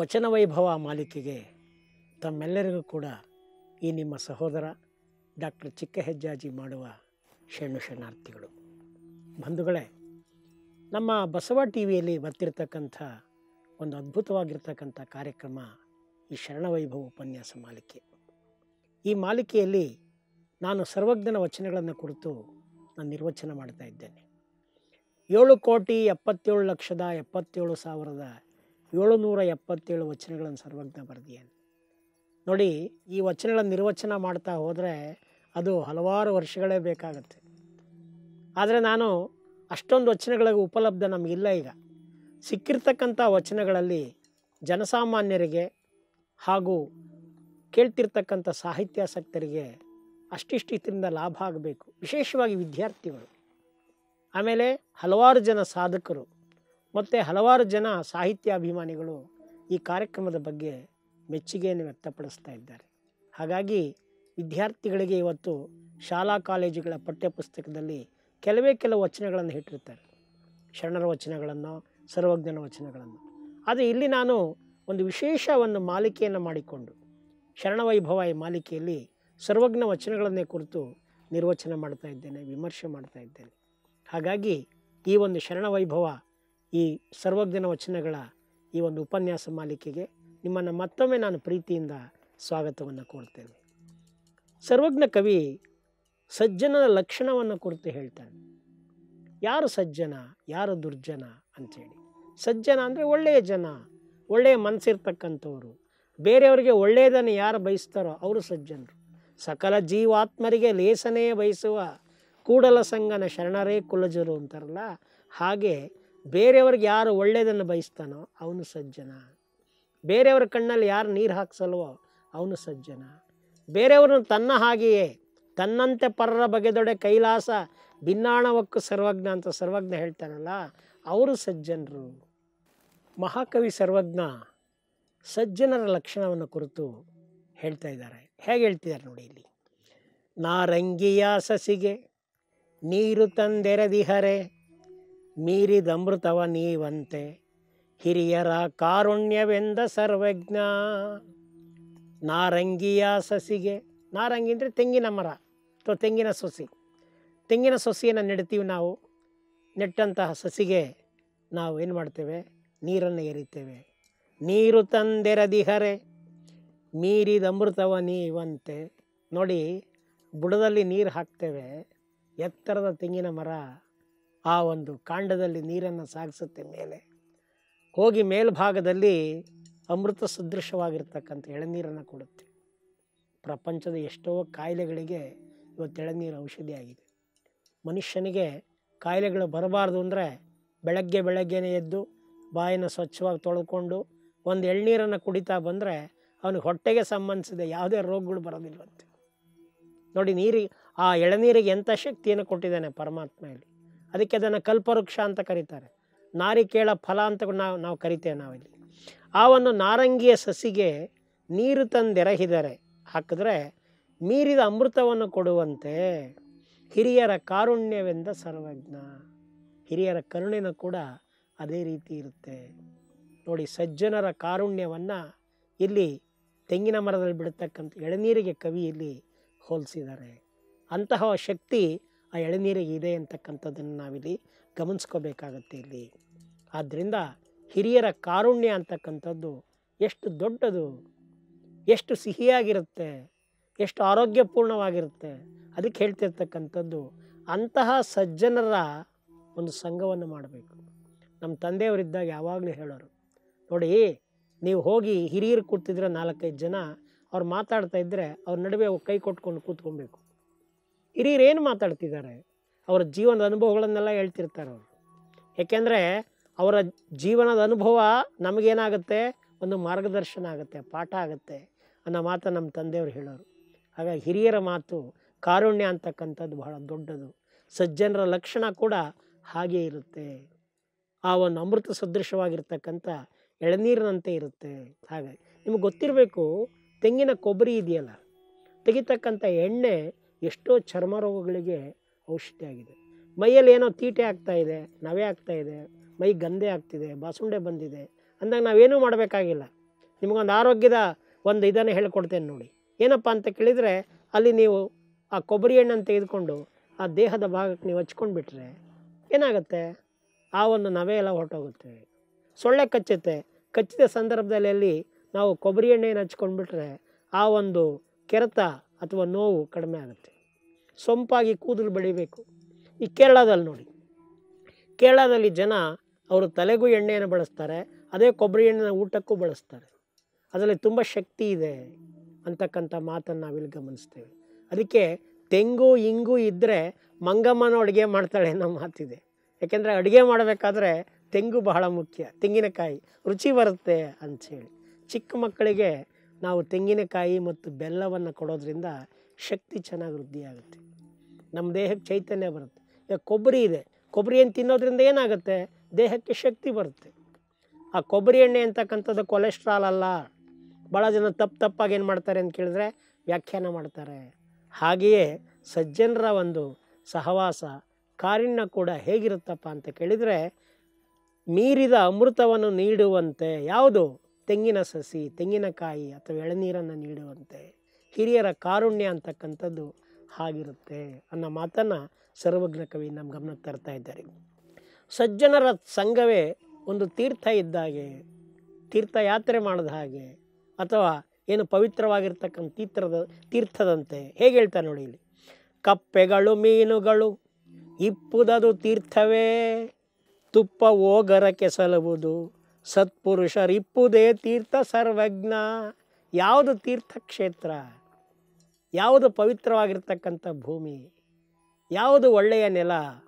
ವಚನ ವೈಭವ ಮಾಲಿಕೆಗೆ ತಮ್ಮೆಲ್ಲರಿಗೂ ಕೂಡ ಈ ನಿಮ್ಮ ಸಹೋದರ ಡಾಕ್ಟರ್ ಚಿಕ್ಕ ಹೆಜ್ಜಾಜಿ ಮಾಡುವ ಶರಣು ಶರಣಾರ್ಥಿಗಳು ಬಂಧುಗಳೇ ನಮ್ಮ ಬಸವ ಟಿ ವಿಯಲ್ಲಿ ಬರ್ತಿರ್ತಕ್ಕಂಥ ಒಂದು ಅದ್ಭುತವಾಗಿರ್ತಕ್ಕಂಥ ಕಾರ್ಯಕ್ರಮ ಈ ಶರಣವೈಭವ ಉಪನ್ಯಾಸ ಮಾಲಿಕೆ ಈ ಮಾಲಿಕೆಯಲ್ಲಿ ನಾನು ಸರ್ವಜ್ಞನ ವಚನಗಳನ್ನು ಕುರಿತು ನಾನು ನಿರ್ವಚನ ಮಾಡ್ತಾ ಇದ್ದೇನೆ ಏಳು ಕೋಟಿ ಎಪ್ಪತ್ತೇಳು ಲಕ್ಷದ ಎಪ್ಪತ್ತೇಳು ಸಾವಿರದ ಏಳುನೂರ ಎಪ್ಪತ್ತೇಳು ವಚನಗಳನ್ನು ಸರ್ವಜ್ಞ ಬರೆದಿಯಾನೆ ನೋಡಿ ಈ ವಚನಗಳನ್ನು ನಿರ್ವಚನ ಮಾಡ್ತಾ ಹೋದರೆ ಅದು ಹಲವಾರು ವರ್ಷಗಳೇ ಬೇಕಾಗತ್ತೆ ಆದರೆ ನಾನು ಅಷ್ಟೊಂದು ವಚನಗಳಿಗೆ ಉಪಲಬ್ಧ ನಮಗಿಲ್ಲ ಈಗ ಸಿಕ್ಕಿರ್ತಕ್ಕಂಥ ವಚನಗಳಲ್ಲಿ ಜನಸಾಮಾನ್ಯರಿಗೆ ಹಾಗೂ ಕೇಳ್ತಿರ್ತಕ್ಕಂಥ ಸಾಹಿತ್ಯಾಸಕ್ತರಿಗೆ ಅಷ್ಟಿಷ್ಟು ಇದರಿಂದ ಲಾಭ ಆಗಬೇಕು ವಿಶೇಷವಾಗಿ ವಿದ್ಯಾರ್ಥಿಗಳು ಆಮೇಲೆ ಹಲವಾರು ಜನ ಸಾಧಕರು ಮತ್ತು ಹಲವಾರು ಜನ ಸಾಹಿತ್ಯಾಭಿಮಾನಿಗಳು ಈ ಕಾರ್ಯಕ್ರಮದ ಬಗ್ಗೆ ಮೆಚ್ಚುಗೆಯನ್ನು ವ್ಯಕ್ತಪಡಿಸ್ತಾ ಇದ್ದಾರೆ ಹಾಗಾಗಿ ವಿದ್ಯಾರ್ಥಿಗಳಿಗೆ ಇವತ್ತು ಶಾಲಾ ಕಾಲೇಜುಗಳ ಪಠ್ಯಪುಸ್ತಕದಲ್ಲಿ ಕೆಲವೇ ಕೆಲವು ವಚನಗಳನ್ನು ಇಟ್ಟಿರ್ತಾರೆ ಶರಣರ ವಚನಗಳನ್ನು ಸರ್ವಜ್ಞನ ವಚನಗಳನ್ನು ಆದರೆ ಇಲ್ಲಿ ನಾನು ಒಂದು ವಿಶೇಷ ಒಂದು ಮಾಲಿಕೆಯನ್ನು ಮಾಡಿಕೊಂಡು ಶರಣವೈಭವ ಈ ಮಾಲಿಕೆಯಲ್ಲಿ ಸರ್ವಜ್ಞ ವಚನಗಳನ್ನೇ ಕುರಿತು ನಿರ್ವಚನ ಮಾಡ್ತಾ ಇದ್ದೇನೆ ವಿಮರ್ಶೆ ಮಾಡ್ತಾ ಇದ್ದೇನೆ ಹಾಗಾಗಿ ಈ ಒಂದು ಶರಣವೈಭವ ಈ ಸರ್ವಜ್ಞನ ವಚನಗಳ ಈ ಒಂದು ಉಪನ್ಯಾಸ ಮಾಲಿಕೆಗೆ ನಿಮ್ಮನ್ನು ಮತ್ತೊಮ್ಮೆ ನಾನು ಪ್ರೀತಿಯಿಂದ ಸ್ವಾಗತವನ್ನು ಕೋರ್ತೇನೆ ಸರ್ವಜ್ಞ ಕವಿ ಸಜ್ಜನದ ಲಕ್ಷಣವನ್ನು ಕುರಿತು ಹೇಳ್ತಾನೆ ಯಾರು ಸಜ್ಜನ ಯಾರು ದುರ್ಜನ ಅಂಥೇಳಿ ಸಜ್ಜನ ಅಂದರೆ ಒಳ್ಳೆಯ ಜನ ಒಳ್ಳೆಯ ಮನಸ್ಸಿರ್ತಕ್ಕಂಥವ್ರು ಬೇರೆಯವರಿಗೆ ಒಳ್ಳೆಯದನ್ನು ಯಾರು ಬಯಸ್ತಾರೋ ಅವರು ಸಜ್ಜನರು ಸಕಲ ಜೀವಾತ್ಮರಿಗೆ ಲೇಸನೇ ಬಯಸುವ ಕೂಡಲ ಸಂಗನ ಶರಣರೇ ಕುಲಜರು ಅಂತಾರಲ್ಲ ಹಾಗೆ ಬೇರೆಯವ್ರಿಗೆ ಯಾರು ಒಳ್ಳೆಯದನ್ನು ಬಯಸ್ತಾನೋ ಅವನು ಸಜ್ಜನ ಬೇರೆಯವರ ಕಣ್ಣಲ್ಲಿ ಯಾರು ನೀರು ಹಾಕ್ಸಲ್ವೋ ಅವನು ಸಜ್ಜನ ಬೇರೆಯವ್ರನ್ನ ತನ್ನ ಹಾಗೆಯೇ ತನ್ನಂತೆ ಪರರ ಬಗೆದೊಡೆ ಕೈಲಾಸ ಭಿನ್ನಾಣವಕ್ಕೂ ಸರ್ವಜ್ಞ ಅಂತ ಸರ್ವಜ್ಞ ಹೇಳ್ತಾನಲ್ಲ ಅವರು ಸಜ್ಜನರು ಮಹಾಕವಿ ಸರ್ವಜ್ಞ ಸಜ್ಜನರ ಲಕ್ಷಣವನ್ನು ಕುರಿತು ಹೇಳ್ತಾ ಇದ್ದಾರೆ ಹೇಗೆ ಹೇಳ್ತಿದ್ದಾರೆ ನೋಡಿ ಇಲ್ಲಿ ನಾರಂಗಿಯ ಸಸಿಗೆ ನೀರು ತಂದೆರದಿಹರೆ ಮೀರಿದಮೃತವ ನೀವಂತೆ ಹಿರಿಯರ ಕಾರುಣ್ಯವೆಂದ ಸರ್ವಜ್ಞ ನಾರಂಗಿಯ ಸಸಿಗೆ ನಾರಂಗಿ ಅಂದರೆ ತೆಂಗಿನ ಮರ ಅಥವಾ ತೆಂಗಿನ ಸೊಸಿ ತೆಂಗಿನ ಸೊಸೆಯನ್ನು ನೆಡ್ತೀವಿ ನಾವು ನೆಟ್ಟಂತಹ ಸಸಿಗೆ ನಾವು ಏನು ಮಾಡ್ತೇವೆ ನೀರನ್ನು ಎರಿತೇವೆ ನೀರು ತಂದೆರದಿಹರೆ ಮೀರಿದ ಅಮೃತವ ನೀವಂತೆ ನೋಡಿ ಬುಡದಲ್ಲಿ ನೀರು ಹಾಕ್ತೇವೆ ಎತ್ತರದ ತೆಂಗಿನ ಮರ ಆ ಒಂದು ಕಾಂಡದಲ್ಲಿ ನೀರನ್ನು ಸಾಗಿಸುತ್ತೆ ಮೇಲೆ ಹೋಗಿ ಮೇಲ್ಭಾಗದಲ್ಲಿ ಅಮೃತ ಸದೃಶವಾಗಿರ್ತಕ್ಕಂಥ ಎಳನೀರನ್ನು ಕೊಡುತ್ತೆ ಪ್ರಪಂಚದ ಎಷ್ಟೋ ಕಾಯಿಲೆಗಳಿಗೆ ಇವತ್ತು ಎಳನೀರು ಔಷಧಿ ಆಗಿದೆ ಮನುಷ್ಯನಿಗೆ ಕಾಯಿಲೆಗಳು ಬರಬಾರ್ದು ಅಂದರೆ ಬೆಳಗ್ಗೆ ಬೆಳಗ್ಗೆನೇ ಎದ್ದು ಬಾಯನ್ನು ಸ್ವಚ್ಛವಾಗಿ ತೊಳ್ಕೊಂಡು ಒಂದು ಎಳ್ನೀರನ್ನು ಕುಡಿತಾ ಬಂದರೆ ಅವನಿಗೆ ಹೊಟ್ಟೆಗೆ ಸಂಬಂಧಿಸಿದ ಯಾವುದೇ ರೋಗಗಳು ಬರೋದಿಲ್ವಂತೆ ನೋಡಿ ನೀರಿಗೆ ಆ ಎಳನೀರಿಗೆ ಎಂಥ ಶಕ್ತಿಯನ್ನು ಕೊಟ್ಟಿದ್ದಾನೆ ಪರಮಾತ್ಮ ಇಲ್ಲಿ ಅದಕ್ಕೆ ಅದನ್ನು ಕಲ್ಪವೃಕ್ಷ ಅಂತ ಕರೀತಾರೆ ನಾರಿಕೇಳ ಫಲ ಅಂತ ನಾವು ನಾವು ಕರಿತೇವೆ ನಾವಿಲ್ಲಿ ಆ ಒಂದು ನಾರಂಗಿಯ ಸಸಿಗೆ ನೀರು ತಂದೆರಹಿದರೆ ಹಾಕಿದ್ರೆ ಮೀರಿದ ಅಮೃತವನ್ನು ಕೊಡುವಂತೆ ಹಿರಿಯರ ಕಾರುಣ್ಯವೆಂದ ಸರ್ವಜ್ಞ ಹಿರಿಯರ ಕರುಣೆನೂ ಕೂಡ ಅದೇ ರೀತಿ ಇರುತ್ತೆ ನೋಡಿ ಸಜ್ಜನರ ಕಾರುಣ್ಯವನ್ನು ಇಲ್ಲಿ ತೆಂಗಿನ ಮರದಲ್ಲಿ ಬಿಡತಕ್ಕಂಥ ಎಳನೀರಿಗೆ ಕವಿ ಇಲ್ಲಿ ಹೋಲಿಸಿದ್ದಾರೆ ಅಂತಹ ಶಕ್ತಿ ಆ ಎಳನೀರಿಗೆ ಇದೆ ಅಂತಕ್ಕಂಥದ್ದನ್ನು ನಾವಿಲ್ಲಿ ಗಮನಿಸ್ಕೋಬೇಕಾಗತ್ತೆ ಇಲ್ಲಿ ಆದ್ದರಿಂದ ಹಿರಿಯರ ಕಾರುಣ್ಯ ಅಂತಕ್ಕಂಥದ್ದು ಎಷ್ಟು ದೊಡ್ಡದು ಎಷ್ಟು ಸಿಹಿಯಾಗಿರುತ್ತೆ ಎಷ್ಟು ಆರೋಗ್ಯಪೂರ್ಣವಾಗಿರುತ್ತೆ ಅದಕ್ಕೆ ಹೇಳ್ತಿರ್ತಕ್ಕಂಥದ್ದು ಅಂತಹ ಸಜ್ಜನರ ಒಂದು ಸಂಘವನ್ನು ಮಾಡಬೇಕು ನಮ್ಮ ತಂದೆಯವರಿದ್ದಾಗ ಯಾವಾಗಲೂ ಹೇಳೋರು ನೋಡಿ ನೀವು ಹೋಗಿ ಹಿರಿಯರು ಕೂತಿದ್ರೆ ನಾಲ್ಕೈದು ಜನ ಅವ್ರು ಮಾತಾಡ್ತಾ ಇದ್ದರೆ ಅವ್ರ ನಡುವೆ ಕೈ ಕೊಟ್ಕೊಂಡು ಕೂತ್ಕೊಬೇಕು ಹಿರಿಯರು ಏನು ಮಾತಾಡ್ತಿದ್ದಾರೆ ಅವರ ಜೀವನದ ಅನುಭವಗಳನ್ನೆಲ್ಲ ಹೇಳ್ತಿರ್ತಾರೆ ಅವರು ಏಕೆಂದರೆ ಅವರ ಜೀವನದ ಅನುಭವ ನಮಗೇನಾಗುತ್ತೆ ಒಂದು ಮಾರ್ಗದರ್ಶನ ಆಗುತ್ತೆ ಪಾಠ ಆಗುತ್ತೆ ಅನ್ನೋ ಮಾತು ನಮ್ಮ ತಂದೆಯವರು ಹೇಳೋರು ಹಾಗಾಗಿ ಹಿರಿಯರ ಮಾತು ಕಾರುಣ್ಯ ಅಂತಕ್ಕಂಥದ್ದು ಬಹಳ ದೊಡ್ಡದು ಸಜ್ಜನರ ಲಕ್ಷಣ ಕೂಡ ಹಾಗೇ ಇರುತ್ತೆ ಆ ಒಂದು ಅಮೃತ ಸದೃಶವಾಗಿರ್ತಕ್ಕಂಥ ಎಳನೀರಿನಂತೆ ಇರುತ್ತೆ ಹಾಗಾಗಿ ನಿಮಗೆ ಗೊತ್ತಿರಬೇಕು ತೆಂಗಿನ ಕೊಬ್ಬರಿ ಇದೆಯಲ್ಲ ತೆಗಿತಕ್ಕಂಥ ಎಣ್ಣೆ ಎಷ್ಟೋ ಚರ್ಮ ರೋಗಗಳಿಗೆ ಔಷಧಿ ಆಗಿದೆ ಮೈಯಲ್ಲಿ ಏನೋ ತೀಟೆ ಆಗ್ತಾ ಇದೆ ನವೆ ಆಗ್ತಾ ಇದೆ ಮೈ ಗಂದೆ ಆಗ್ತಿದೆ ಬಾಸುಂಡೆ ಬಂದಿದೆ ಅಂದಾಗ ನಾವೇನೂ ಮಾಡಬೇಕಾಗಿಲ್ಲ ನಿಮಗೊಂದು ಆರೋಗ್ಯದ ಒಂದು ಇದನ್ನು ಹೇಳ್ಕೊಡ್ತೇನೆ ನೋಡಿ ಏನಪ್ಪ ಅಂತ ಕೇಳಿದರೆ ಅಲ್ಲಿ ನೀವು ಆ ಕೊಬ್ಬರಿ ಎಣ್ಣೆನ ತೆಗೆದುಕೊಂಡು ಆ ದೇಹದ ಭಾಗಕ್ಕೆ ನೀವು ಹಚ್ಕೊಂಡು ಬಿಟ್ರೆ ಏನಾಗುತ್ತೆ ಆ ಒಂದು ನವೆ ಎಲ್ಲ ಹೊರಟೋಗುತ್ತೆ ಸೊಳ್ಳೆ ಕಚ್ಚುತ್ತೆ ಕಚ್ಚಿದ ಸಂದರ್ಭದಲ್ಲಿ ಅಲ್ಲಿ ನಾವು ಕೊಬ್ಬರಿ ಎಣ್ಣೆಯನ್ನು ಹಚ್ಕೊಂಡ್ಬಿಟ್ರೆ ಆ ಒಂದು ಕೆರೆತ ಅಥವಾ ನೋವು ಕಡಿಮೆ ಆಗುತ್ತೆ ಸೊಂಪಾಗಿ ಕೂದಲು ಬೆಳಿಬೇಕು ಈ ಕೇರಳದಲ್ಲಿ ನೋಡಿ ಕೇರಳದಲ್ಲಿ ಜನ ಅವರು ತಲೆಗೂ ಎಣ್ಣೆಯನ್ನು ಬಳಸ್ತಾರೆ ಅದೇ ಕೊಬ್ಬರಿ ಎಣ್ಣೆನ ಊಟಕ್ಕೂ ಬಳಸ್ತಾರೆ ಅದರಲ್ಲಿ ತುಂಬ ಶಕ್ತಿ ಇದೆ ಅಂತಕ್ಕಂಥ ಮಾತನ್ನು ನಾವಿಲ್ಲಿ ಗಮನಿಸ್ತೇವೆ ಅದಕ್ಕೆ ತೆಂಗು ಇಂಗು ಇದ್ದರೆ ಮಂಗಮ್ಮನ ಅಡುಗೆ ಮಾಡ್ತಾಳೆ ಅನ್ನೋ ಮಾತಿದೆ ಯಾಕೆಂದರೆ ಅಡುಗೆ ಮಾಡಬೇಕಾದ್ರೆ ತೆಂಗು ಬಹಳ ಮುಖ್ಯ ತೆಂಗಿನಕಾಯಿ ರುಚಿ ಬರುತ್ತೆ ಅಂಥೇಳಿ ಚಿಕ್ಕ ಮಕ್ಕಳಿಗೆ ನಾವು ತೆಂಗಿನಕಾಯಿ ಮತ್ತು ಬೆಲ್ಲವನ್ನು ಕೊಡೋದ್ರಿಂದ ಶಕ್ತಿ ಚೆನ್ನಾಗಿ ವೃದ್ಧಿಯಾಗುತ್ತೆ ನಮ್ಮ ದೇಹಕ್ಕೆ ಚೈತನ್ಯ ಬರುತ್ತೆ ಈಗ ಕೊಬ್ಬರಿ ಇದೆ ಕೊಬ್ಬರಿ ಏನು ತಿನ್ನೋದ್ರಿಂದ ಏನಾಗುತ್ತೆ ದೇಹಕ್ಕೆ ಶಕ್ತಿ ಬರುತ್ತೆ ಆ ಕೊಬ್ಬರಿ ಎಣ್ಣೆ ಅಂತಕ್ಕಂಥದ್ದು ಕೊಲೆಸ್ಟ್ರಾಲ್ ಅಲ್ಲ ಭಾಳ ಜನ ತಪ್ಪು ತಪ್ಪಾಗಿ ಏನು ಮಾಡ್ತಾರೆ ಅಂತ ಕೇಳಿದ್ರೆ ವ್ಯಾಖ್ಯಾನ ಮಾಡ್ತಾರೆ ಹಾಗೆಯೇ ಸಜ್ಜನರ ಒಂದು ಸಹವಾಸ ಕಾರಿಣ್ಯ ಕೂಡ ಹೇಗಿರುತ್ತಪ್ಪ ಅಂತ ಕೇಳಿದರೆ ಮೀರಿದ ಅಮೃತವನ್ನು ನೀಡುವಂತೆ ಯಾವುದು ತೆಂಗಿನ ಸಸಿ ತೆಂಗಿನಕಾಯಿ ಅಥವಾ ಎಳನೀರನ್ನು ನೀಡುವಂತೆ ಹಿರಿಯರ ಕಾರುಣ್ಯ ಅಂತಕ್ಕಂಥದ್ದು ಹಾಗಿರುತ್ತೆ ಅನ್ನೋ ಮಾತನ್ನು ಸರ್ವಜ್ಞ ಕವಿ ನಮ್ಮ ಗಮನಕ್ಕೆ ತರ್ತಾ ಇದ್ದಾರೆ ಸಜ್ಜನರ ಸಂಘವೇ ಒಂದು ತೀರ್ಥ ಇದ್ದಾಗೆ ತೀರ್ಥಯಾತ್ರೆ ಮಾಡಿದ ಹಾಗೆ ಅಥವಾ ಏನು ಪವಿತ್ರವಾಗಿರ್ತಕ್ಕಂಥ ತೀರ್ಥದ ತೀರ್ಥದಂತೆ ಹೇಗೆ ಹೇಳ್ತಾರೆ ನೋಡಿ ಇಲ್ಲಿ ಕಪ್ಪೆಗಳು ಮೀನುಗಳು ಇಪ್ಪುದದು ತೀರ್ಥವೇ ತುಪ್ಪ ಓಗರ ಕೆಸಲುವುದು ಸತ್ಪುರುಷರಿಪ್ಪುದೇ ತೀರ್ಥ ಸರ್ವಜ್ಞ ಯಾವುದು ತೀರ್ಥಕ್ಷೇತ್ರ ಯಾವುದು ಪವಿತ್ರವಾಗಿರ್ತಕ್ಕಂಥ ಭೂಮಿ ಯಾವುದು ಒಳ್ಳೆಯ ನೆಲ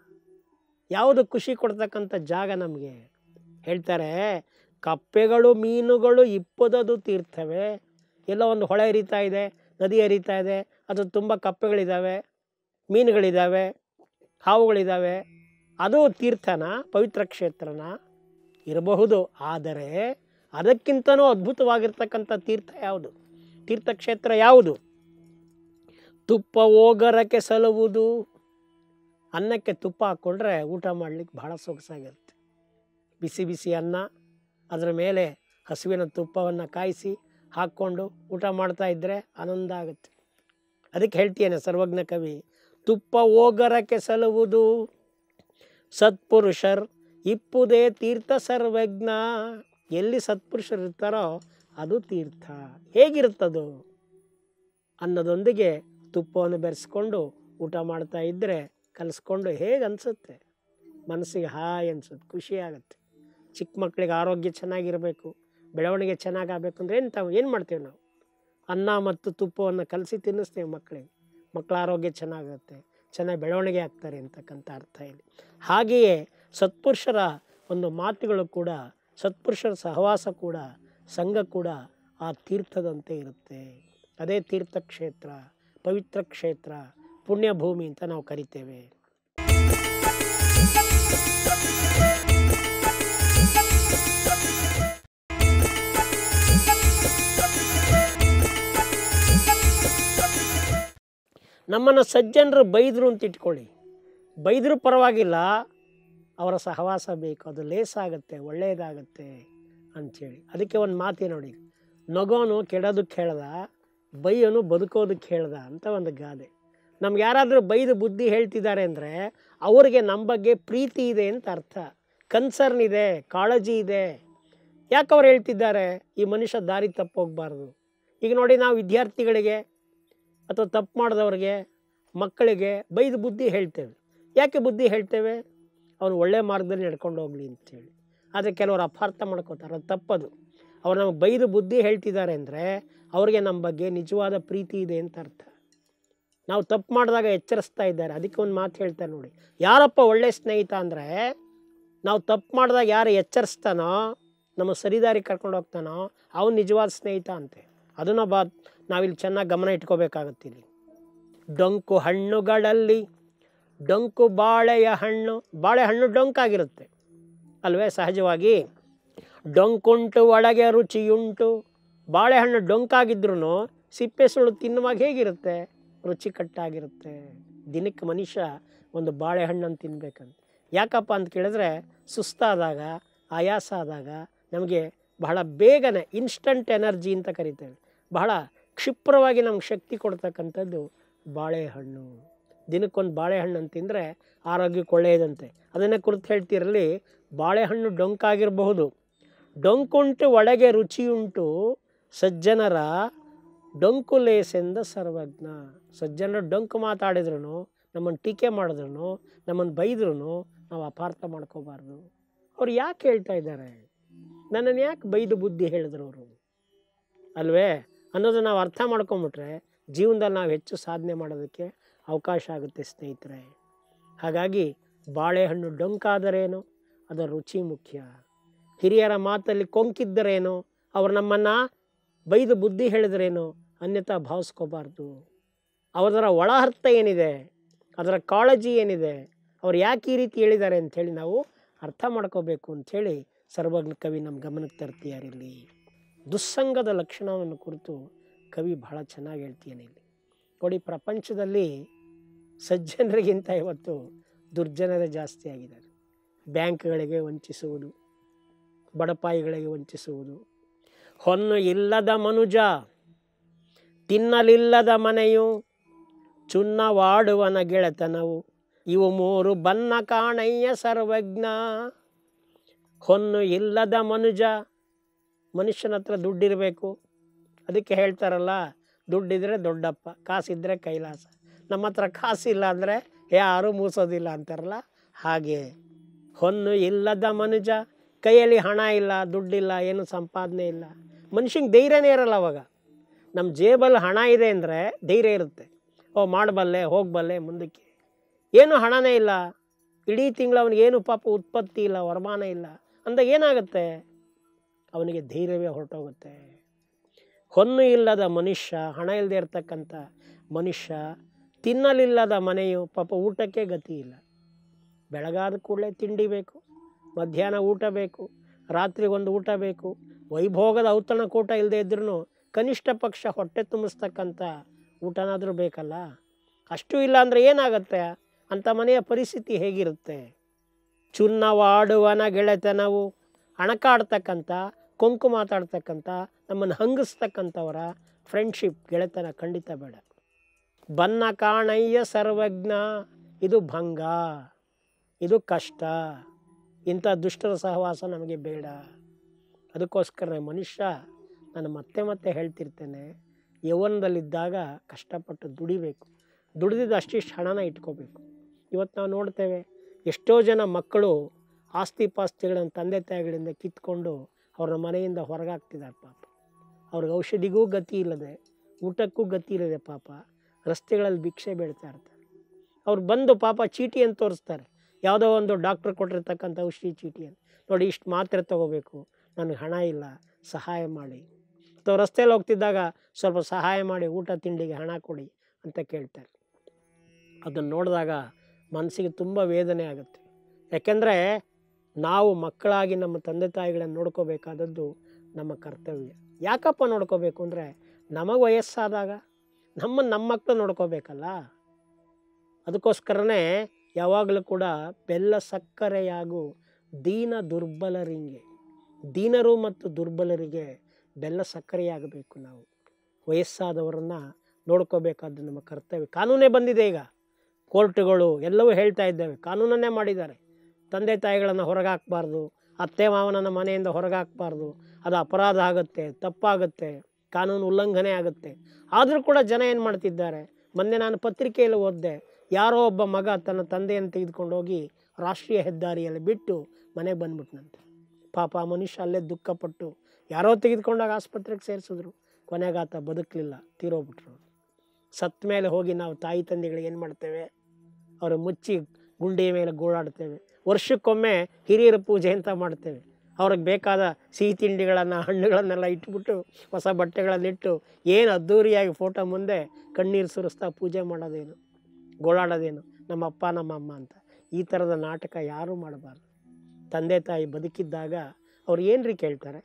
ಯಾವುದು ಖುಷಿ ಕೊಡ್ತಕ್ಕಂಥ ಜಾಗ ನಮಗೆ ಹೇಳ್ತಾರೆ ಕಪ್ಪೆಗಳು ಮೀನುಗಳು ಇಪ್ಪದದು ತೀರ್ಥವೇ ಎಲ್ಲ ಒಂದು ಹೊಳೆ ಹರಿತಾ ಇದೆ ನದಿ ಹರಿತಾ ಇದೆ ಅದು ತುಂಬ ಕಪ್ಪೆಗಳಿದ್ದಾವೆ ಮೀನುಗಳಿದ್ದಾವೆ ಹಾವುಗಳಿದ್ದಾವೆ ಅದು ತೀರ್ಥನ ಪವಿತ್ರ ಕ್ಷೇತ್ರನ ಇರಬಹುದು ಆದರೆ ಅದಕ್ಕಿಂತನೂ ಅದ್ಭುತವಾಗಿರ್ತಕ್ಕಂಥ ತೀರ್ಥ ಯಾವುದು ತೀರ್ಥಕ್ಷೇತ್ರ ಯಾವುದು ತುಪ್ಪ ಓಗರಕ್ಕೆ ಸಲುವುದು ಅನ್ನಕ್ಕೆ ತುಪ್ಪ ಹಾಕ್ಕೊಂಡ್ರೆ ಊಟ ಮಾಡಲಿಕ್ಕೆ ಭಾಳ ಸೊಗಸಾಗಿರುತ್ತೆ ಬಿಸಿ ಬಿಸಿ ಅನ್ನ ಅದರ ಮೇಲೆ ಹಸುವಿನ ತುಪ್ಪವನ್ನು ಕಾಯಿಸಿ ಹಾಕ್ಕೊಂಡು ಊಟ ಮಾಡ್ತಾ ಇದ್ದರೆ ಆನಂದ ಆಗುತ್ತೆ ಅದಕ್ಕೆ ಹೇಳ್ತೀಯೇನೆ ಸರ್ವಜ್ಞ ಕವಿ ತುಪ್ಪ ಓಗರಕ್ಕೆ ಸಲುವುದು ಸತ್ಪುರುಷರ್ ಇಪ್ಪುದೇ ತೀರ್ಥ ಸರ್ವಜ್ಞ ಎಲ್ಲಿ ಸತ್ಪುರುಷರು ಇರ್ತಾರೋ ಅದು ತೀರ್ಥ ಹೇಗಿರುತ್ತದು ಅನ್ನೋದೊಂದಿಗೆ ತುಪ್ಪವನ್ನು ಬೆರೆಸ್ಕೊಂಡು ಊಟ ಮಾಡ್ತಾ ಇದ್ದರೆ ಕಲಿಸ್ಕೊಂಡು ಹೇಗೆ ಅನಿಸುತ್ತೆ ಮನಸ್ಸಿಗೆ ಹಾಯ್ ಅನ್ಸುತ್ತೆ ಖುಷಿ ಆಗುತ್ತೆ ಚಿಕ್ಕ ಮಕ್ಕಳಿಗೆ ಆರೋಗ್ಯ ಚೆನ್ನಾಗಿರಬೇಕು ಬೆಳವಣಿಗೆ ಚೆನ್ನಾಗಾಗಬೇಕು ಅಂದರೆ ಏನು ತಾವು ಏನು ಮಾಡ್ತೇವೆ ನಾವು ಅನ್ನ ಮತ್ತು ತುಪ್ಪವನ್ನು ಕಲಸಿ ತಿನ್ನಿಸ್ತೇವೆ ಮಕ್ಕಳಿಗೆ ಮಕ್ಕಳ ಆರೋಗ್ಯ ಚೆನ್ನಾಗುತ್ತೆ ಚೆನ್ನಾಗಿ ಬೆಳವಣಿಗೆ ಆಗ್ತಾರೆ ಅಂತಕ್ಕಂಥ ಅರ್ಥ ಇಲ್ಲಿ ಹಾಗೆಯೇ ಸತ್ಪುರುಷರ ಒಂದು ಮಾತುಗಳು ಕೂಡ ಸತ್ಪುರುಷರ ಸಹವಾಸ ಕೂಡ ಸಂಘ ಕೂಡ ಆ ತೀರ್ಥದಂತೆ ಇರುತ್ತೆ ಅದೇ ತೀರ್ಥಕ್ಷೇತ್ರ ಪವಿತ್ರ ಕ್ಷೇತ್ರ ಪುಣ್ಯಭೂಮಿ ಅಂತ ನಾವು ಕರಿತೇವೆ ನಮ್ಮನ್ನು ಸಜ್ಜನರು ಬೈದರು ಅಂತ ಇಟ್ಕೊಳ್ಳಿ ಬೈದರೂ ಪರವಾಗಿಲ್ಲ ಅವರ ಸಹವಾಸ ಬೇಕು ಅದು ಲೇಸಾಗುತ್ತೆ ಒಳ್ಳೆಯದಾಗತ್ತೆ ಅಂಥೇಳಿ ಅದಕ್ಕೆ ಒಂದು ಮಾತಿ ನೋಡಿ ನಗೋನು ಕೆಡೋದಕ್ಕೆ ಹೇಳ್ದ ಬೈಯೋನು ಬದುಕೋದಕ್ಕೆ ಹೇಳ್ದ ಅಂತ ಒಂದು ಗಾದೆ ನಮ್ಗೆ ಯಾರಾದರೂ ಬೈದು ಬುದ್ಧಿ ಹೇಳ್ತಿದ್ದಾರೆ ಅಂದರೆ ಅವ್ರಿಗೆ ನಮ್ಮ ಬಗ್ಗೆ ಪ್ರೀತಿ ಇದೆ ಅಂತ ಅರ್ಥ ಕನ್ಸರ್ನ್ ಇದೆ ಕಾಳಜಿ ಇದೆ ಯಾಕೆ ಅವ್ರು ಹೇಳ್ತಿದ್ದಾರೆ ಈ ಮನುಷ್ಯ ದಾರಿ ತಪ್ಪೋಗ್ಬಾರ್ದು ಈಗ ನೋಡಿ ನಾವು ವಿದ್ಯಾರ್ಥಿಗಳಿಗೆ ಅಥವಾ ತಪ್ಪು ಮಾಡಿದವ್ರಿಗೆ ಮಕ್ಕಳಿಗೆ ಬೈದು ಬುದ್ಧಿ ಹೇಳ್ತೇವೆ ಯಾಕೆ ಬುದ್ಧಿ ಹೇಳ್ತೇವೆ ಅವನು ಒಳ್ಳೆಯ ಮಾರ್ಗದಲ್ಲಿ ನಡ್ಕೊಂಡು ಹೋಗಲಿ ಅಂತೇಳಿ ಆದರೆ ಕೆಲವರು ಅಪಾರ್ಥ ಮಾಡ್ಕೋತಾರೆ ಅದು ತಪ್ಪದು ಅವ್ರು ನಮಗೆ ಬೈದು ಬುದ್ಧಿ ಹೇಳ್ತಿದ್ದಾರೆ ಅಂದರೆ ಅವ್ರಿಗೆ ನಮ್ಮ ಬಗ್ಗೆ ನಿಜವಾದ ಪ್ರೀತಿ ಇದೆ ಅಂತ ಅರ್ಥ ನಾವು ತಪ್ಪು ಮಾಡಿದಾಗ ಎಚ್ಚರಿಸ್ತಾ ಇದ್ದಾರೆ ಅದಕ್ಕೆ ಒಂದು ಮಾತು ಹೇಳ್ತಾರೆ ನೋಡಿ ಯಾರಪ್ಪ ಒಳ್ಳೆಯ ಸ್ನೇಹಿತ ಅಂದರೆ ನಾವು ತಪ್ಪು ಮಾಡಿದಾಗ ಯಾರು ಎಚ್ಚರಿಸ್ತಾನೋ ನಮ್ಮ ಸರಿದಾರಿ ಕರ್ಕೊಂಡು ಹೋಗ್ತಾನೋ ಅವನು ನಿಜವಾದ ಸ್ನೇಹಿತ ಅಂತೆ ಅದನ್ನು ಬಾ ನಾವಿಲ್ಲಿ ಚೆನ್ನಾಗಿ ಗಮನ ಇಟ್ಕೋಬೇಕಾಗತ್ತೆ ಇಲ್ಲಿ ಡೊಂಕು ಹಣ್ಣುಗಳಲ್ಲಿ ಡೊಂಕು ಬಾಳೆಯ ಹಣ್ಣು ಬಾಳೆಹಣ್ಣು ಡೊಂಕಾಗಿರುತ್ತೆ ಅಲ್ವೇ ಸಹಜವಾಗಿ ಡೊಂಕುಂಟು ಒಳಗೆ ರುಚಿಯುಂಟು ಬಾಳೆಹಣ್ಣು ಡೊಂಕಾಗಿದ್ರೂ ಸಿಪ್ಪೆ ಸುಳ್ಳು ತಿನ್ನುವಾಗ ಹೇಗಿರುತ್ತೆ ರುಚಿಕಟ್ಟಾಗಿರುತ್ತೆ ದಿನಕ್ಕೆ ಮನುಷ್ಯ ಒಂದು ಬಾಳೆಹಣ್ಣನ್ನು ತಿನ್ಬೇಕಂತ ಯಾಕಪ್ಪ ಅಂತ ಕೇಳಿದ್ರೆ ಸುಸ್ತಾದಾಗ ಆಯಾಸ ಆದಾಗ ನಮಗೆ ಬಹಳ ಬೇಗನೆ ಇನ್ಸ್ಟಂಟ್ ಎನರ್ಜಿ ಅಂತ ಕರಿತೇವೆ ಬಹಳ ಕ್ಷಿಪ್ರವಾಗಿ ನಮ್ಗೆ ಶಕ್ತಿ ಕೊಡ್ತಕ್ಕಂಥದ್ದು ಬಾಳೆಹಣ್ಣು ದಿನಕ್ಕೊಂದು ಬಾಳೆಹಣ್ಣು ಅಂತ ತಿಂದರೆ ಆರೋಗ್ಯಕ್ಕೆ ಒಳ್ಳೆಯದಂತೆ ಅದನ್ನೇ ಕುರಿತು ಹೇಳ್ತಿರಲಿ ಬಾಳೆಹಣ್ಣು ಡೊಂಕಾಗಿರಬಹುದು ಡೊಂಕುಂಟು ಒಳಗೆ ರುಚಿಯುಂಟು ಸಜ್ಜನರ ಡೊಂಕು ಲೇಸೆಂದ ಸರ್ವಜ್ಞ ಸಜ್ಜನರು ಡೊಂಕು ಮಾತಾಡಿದ್ರು ನಮ್ಮನ್ನು ಟೀಕೆ ಮಾಡಿದ್ರು ನಮ್ಮನ್ನು ಬೈದ್ರು ನಾವು ಅಪಾರ್ಥ ಮಾಡ್ಕೋಬಾರ್ದು ಅವ್ರು ಯಾಕೆ ಹೇಳ್ತಾ ಇದ್ದಾರೆ ನನ್ನನ್ನು ಯಾಕೆ ಬೈದು ಬುದ್ಧಿ ಹೇಳಿದ್ರು ಅವರು ಅಲ್ವೇ ಅನ್ನೋದನ್ನ ನಾವು ಅರ್ಥ ಮಾಡ್ಕೊಂಬಿಟ್ರೆ ಜೀವನದಲ್ಲಿ ನಾವು ಹೆಚ್ಚು ಸಾಧನೆ ಮಾಡೋದಕ್ಕೆ ಅವಕಾಶ ಆಗುತ್ತೆ ಸ್ನೇಹಿತರೆ ಹಾಗಾಗಿ ಬಾಳೆಹಣ್ಣು ಡೊಂಕಾದರೇನು ಅದರ ರುಚಿ ಮುಖ್ಯ ಹಿರಿಯರ ಮಾತಲ್ಲಿ ಕೊಂಕಿದ್ದರೇನು ಅವ್ರು ನಮ್ಮನ್ನು ಬೈದು ಬುದ್ಧಿ ಹೇಳಿದ್ರೇನು ಅನ್ಯತಾ ಭಾವಿಸ್ಕೋಬಾರ್ದು ಅವರ ಒಳ ಅರ್ಥ ಏನಿದೆ ಅದರ ಕಾಳಜಿ ಏನಿದೆ ಅವ್ರು ಯಾಕೆ ಈ ರೀತಿ ಹೇಳಿದ್ದಾರೆ ಅಂಥೇಳಿ ನಾವು ಅರ್ಥ ಮಾಡ್ಕೋಬೇಕು ಅಂಥೇಳಿ ಸರ್ವಜ್ಞ ಕವಿ ನಮ್ಮ ಗಮನಕ್ಕೆ ತರ್ತೀಯಾರೆ ಇಲ್ಲಿ ದುಸ್ಸಂಗದ ಲಕ್ಷಣವನ್ನು ಕುರಿತು ಕವಿ ಬಹಳ ಚೆನ್ನಾಗಿ ಹೇಳ್ತೀಯಾನೆ ಇಲ್ಲಿ ನೋಡಿ ಪ್ರಪಂಚದಲ್ಲಿ ಸಜ್ಜನರಿಗಿಂತ ಇವತ್ತು ದುರ್ಜನರೇ ಜಾಸ್ತಿ ಆಗಿದ್ದಾರೆ ಬ್ಯಾಂಕ್ಗಳಿಗೆ ವಂಚಿಸುವುದು ಬಡಪಾಯಿಗಳಿಗೆ ವಂಚಿಸುವುದು ಹೊನ್ನು ಇಲ್ಲದ ಮನುಜ ತಿನ್ನಲಿಲ್ಲದ ಮನೆಯು ಚುನ್ನವಾಡುವನ ಗೆಳೆತನವು ಇವು ಮೂರು ಬನ್ನ ಕಾಣಯ್ಯ ಸರ್ವಜ್ಞ ಹೊನ್ನು ಇಲ್ಲದ ಮನುಜ ಮನುಷ್ಯನ ಹತ್ರ ದುಡ್ಡಿರಬೇಕು ಅದಕ್ಕೆ ಹೇಳ್ತಾರಲ್ಲ ದುಡ್ಡಿದ್ರೆ ದೊಡ್ಡಪ್ಪ ಕಾಸಿದ್ರೆ ಕೈಲಾಸ ನಮ್ಮ ಹತ್ರ ಕಾಸಿಲ್ಲ ಅಂದರೆ ಯಾರೂ ಮೂಸೋದಿಲ್ಲ ಅಂತಾರಲ್ಲ ಹಾಗೆ ಹೊನ್ನು ಇಲ್ಲದ ಮನುಜ ಕೈಯಲ್ಲಿ ಹಣ ಇಲ್ಲ ದುಡ್ಡಿಲ್ಲ ಏನು ಸಂಪಾದನೆ ಇಲ್ಲ ಮನುಷ್ಯಂಗೆ ಧೈರ್ಯನೇ ಇರಲ್ಲ ಅವಾಗ ನಮ್ಮ ಜೇಬಲ್ಲಿ ಹಣ ಇದೆ ಅಂದರೆ ಧೈರ್ಯ ಇರುತ್ತೆ ಓ ಮಾಡಬಲ್ಲೆ ಹೋಗಬಲ್ಲೆ ಮುಂದಕ್ಕೆ ಏನು ಹಣನೇ ಇಲ್ಲ ಇಡೀ ತಿಂಗಳು ಅವನಿಗೆ ಏನು ಪಾಪ ಉತ್ಪತ್ತಿ ಇಲ್ಲ ವರಮಾನ ಇಲ್ಲ ಅಂದಾಗ ಏನಾಗುತ್ತೆ ಅವನಿಗೆ ಧೈರ್ಯವೇ ಹೊರಟೋಗುತ್ತೆ ಹೊನ್ನು ಇಲ್ಲದ ಮನುಷ್ಯ ಹಣ ಇಲ್ಲದೆ ಇರ್ತಕ್ಕಂಥ ಮನುಷ್ಯ ತಿನ್ನಲಿಲ್ಲದ ಮನೆಯು ಪಾಪ ಊಟಕ್ಕೆ ಗತಿ ಇಲ್ಲ ಬೆಳಗಾದ ಕೂಡಲೇ ತಿಂಡಿ ಬೇಕು ಮಧ್ಯಾಹ್ನ ಊಟ ಬೇಕು ರಾತ್ರಿ ಒಂದು ಊಟ ಬೇಕು ವೈಭೋಗದ ಔತಣಕೂಟ ಇಲ್ಲದೆ ಇದ್ರೂ ಕನಿಷ್ಠ ಪಕ್ಷ ಹೊಟ್ಟೆ ತುಂಬಿಸ್ತಕ್ಕಂಥ ಊಟನಾದರೂ ಬೇಕಲ್ಲ ಅಷ್ಟು ಇಲ್ಲ ಅಂದರೆ ಏನಾಗುತ್ತೆ ಅಂಥ ಮನೆಯ ಪರಿಸ್ಥಿತಿ ಹೇಗಿರುತ್ತೆ ಚುನ್ನವಾಡುವನ ಗೆಳೆತನವು ಅಣಕಾಡ್ತಕ್ಕಂಥ ಕೊಂಕು ಮಾತಾಡ್ತಕ್ಕಂಥ ನಮ್ಮನ್ನು ಹಂಗಿಸ್ತಕ್ಕಂಥವರ ಫ್ರೆಂಡ್ಶಿಪ್ ಗೆಳೆತನ ಖಂಡಿತ ಬೇಡ ಬನ್ನ ಕಾಣಯ್ಯ ಸರ್ವಜ್ಞ ಇದು ಭಂಗ ಇದು ಕಷ್ಟ ಇಂಥ ದುಷ್ಟರ ಸಹವಾಸ ನಮಗೆ ಬೇಡ ಅದಕ್ಕೋಸ್ಕರ ಮನುಷ್ಯ ನಾನು ಮತ್ತೆ ಮತ್ತೆ ಹೇಳ್ತಿರ್ತೇನೆ ಯೌವನದಲ್ಲಿದ್ದಾಗ ಕಷ್ಟಪಟ್ಟು ದುಡಿಬೇಕು ದುಡಿದಿದ್ದು ಅಷ್ಟಿಷ್ಟು ಹಣನ ಇಟ್ಕೋಬೇಕು ಇವತ್ತು ನಾವು ನೋಡ್ತೇವೆ ಎಷ್ಟೋ ಜನ ಮಕ್ಕಳು ಆಸ್ತಿ ಪಾಸ್ತಿಗಳನ್ನು ತಂದೆ ತಾಯಿಗಳಿಂದ ಕಿತ್ಕೊಂಡು ಅವ್ರ ಮನೆಯಿಂದ ಹೊರಗಾಗ್ತಿದ್ದಾರೆ ಪಾಪ ಅವ್ರಿಗೆ ಔಷಧಿಗೂ ಗತಿ ಇಲ್ಲದೆ ಊಟಕ್ಕೂ ಗತಿ ಇಲ್ಲದೆ ಪಾಪ ರಸ್ತೆಗಳಲ್ಲಿ ಭಿಕ್ಷೆ ಬೇಡ್ತಾ ಇರ್ತಾರೆ ಅವ್ರು ಬಂದು ಪಾಪ ಚೀಟಿಯನ್ನು ತೋರಿಸ್ತಾರೆ ಯಾವುದೋ ಒಂದು ಡಾಕ್ಟ್ರ್ ಕೊಟ್ಟಿರ್ತಕ್ಕಂಥ ಔಷಧಿ ಚೀಟಿಯನ್ನು ನೋಡಿ ಇಷ್ಟು ಮಾತ್ರೆ ತೊಗೋಬೇಕು ನನಗೆ ಹಣ ಇಲ್ಲ ಸಹಾಯ ಮಾಡಿ ಅಥವಾ ರಸ್ತೆಯಲ್ಲಿ ಹೋಗ್ತಿದ್ದಾಗ ಸ್ವಲ್ಪ ಸಹಾಯ ಮಾಡಿ ಊಟ ತಿಂಡಿಗೆ ಹಣ ಕೊಡಿ ಅಂತ ಕೇಳ್ತಾರೆ ಅದನ್ನು ನೋಡಿದಾಗ ಮನಸ್ಸಿಗೆ ತುಂಬ ವೇದನೆ ಆಗುತ್ತೆ ಯಾಕೆಂದರೆ ನಾವು ಮಕ್ಕಳಾಗಿ ನಮ್ಮ ತಂದೆ ತಾಯಿಗಳನ್ನು ನೋಡ್ಕೋಬೇಕಾದದ್ದು ನಮ್ಮ ಕರ್ತವ್ಯ ಯಾಕಪ್ಪ ನೋಡ್ಕೋಬೇಕು ಅಂದರೆ ನಮಗೆ ವಯಸ್ಸಾದಾಗ ನಮ್ಮ ನಮ್ಮ ಮಕ್ಕಳು ನೋಡ್ಕೋಬೇಕಲ್ಲ ಅದಕ್ಕೋಸ್ಕರನೇ ಯಾವಾಗಲೂ ಕೂಡ ಬೆಲ್ಲ ಸಕ್ಕರೆಯಾಗು ದೀನ ದುರ್ಬಲರಿಗೆ ದೀನರು ಮತ್ತು ದುರ್ಬಲರಿಗೆ ಬೆಲ್ಲ ಸಕ್ಕರೆಯಾಗಬೇಕು ನಾವು ವಯಸ್ಸಾದವರನ್ನು ನೋಡ್ಕೋಬೇಕಾದ್ದು ನಮ್ಮ ಕರ್ತವ್ಯ ಕಾನೂನೇ ಬಂದಿದೆ ಈಗ ಕೋರ್ಟ್ಗಳು ಎಲ್ಲವೂ ಹೇಳ್ತಾ ಇದ್ದೇವೆ ಕಾನೂನನ್ನೇ ಮಾಡಿದ್ದಾರೆ ತಂದೆ ತಾಯಿಗಳನ್ನು ಹೊರಗಾಕಬಾರ್ದು ಅತ್ತೆ ಮಾವನನ್ನ ಮನೆಯಿಂದ ಹೊರಗಾಕಬಾರ್ದು ಅದು ಅಪರಾಧ ಆಗುತ್ತೆ ತಪ್ಪಾಗುತ್ತೆ ಕಾನೂನು ಉಲ್ಲಂಘನೆ ಆಗುತ್ತೆ ಆದರೂ ಕೂಡ ಜನ ಏನು ಮಾಡ್ತಿದ್ದಾರೆ ಮೊನ್ನೆ ನಾನು ಪತ್ರಿಕೆಯಲ್ಲಿ ಓದಿದೆ ಯಾರೋ ಒಬ್ಬ ಮಗ ತನ್ನ ತಂದೆಯನ್ನು ತೆಗೆದುಕೊಂಡು ಹೋಗಿ ರಾಷ್ಟ್ರೀಯ ಹೆದ್ದಾರಿಯಲ್ಲಿ ಬಿಟ್ಟು ಮನೆಗೆ ಬಂದ್ಬಿಟ್ನಂತೆ ಪಾಪ ಆ ಮನುಷ್ಯ ಅಲ್ಲೇ ದುಃಖಪಟ್ಟು ಯಾರೋ ತೆಗೆದುಕೊಂಡಾಗ ಆಸ್ಪತ್ರೆಗೆ ಸೇರಿಸಿದ್ರು ಕೊನೆಗೆ ಆತ ಬದುಕಲಿಲ್ಲ ತೀರೋಗ್ಬಿಟ್ರು ಸತ್ತ ಮೇಲೆ ಹೋಗಿ ನಾವು ತಾಯಿ ತಂದೆಗಳಿಗೆ ಏನು ಮಾಡ್ತೇವೆ ಅವರು ಮುಚ್ಚಿ ಗುಂಡಿಯ ಮೇಲೆ ಗೋಳಾಡ್ತೇವೆ ವರ್ಷಕ್ಕೊಮ್ಮೆ ಹಿರಿಯರ ಪೂಜೆ ಅಂತ ಮಾಡ್ತೇವೆ ಅವ್ರಿಗೆ ಬೇಕಾದ ಸಿಹಿ ತಿಂಡಿಗಳನ್ನು ಹಣ್ಣುಗಳನ್ನೆಲ್ಲ ಇಟ್ಬಿಟ್ಟು ಹೊಸ ಬಟ್ಟೆಗಳನ್ನಿಟ್ಟು ಏನು ಅದ್ಧೂರಿಯಾಗಿ ಫೋಟೋ ಮುಂದೆ ಕಣ್ಣೀರು ಸುರಿಸ್ತಾ ಪೂಜೆ ಮಾಡೋದೇನು ಗೋಳಾಡೋದೇನು ನಮ್ಮ ಅಪ್ಪ ನಮ್ಮ ಅಮ್ಮ ಅಂತ ಈ ಥರದ ನಾಟಕ ಯಾರೂ ಮಾಡಬಾರ್ದು ತಂದೆ ತಾಯಿ ಬದುಕಿದ್ದಾಗ ಅವ್ರು ಏನ್ರಿ ಕೇಳ್ತಾರೆ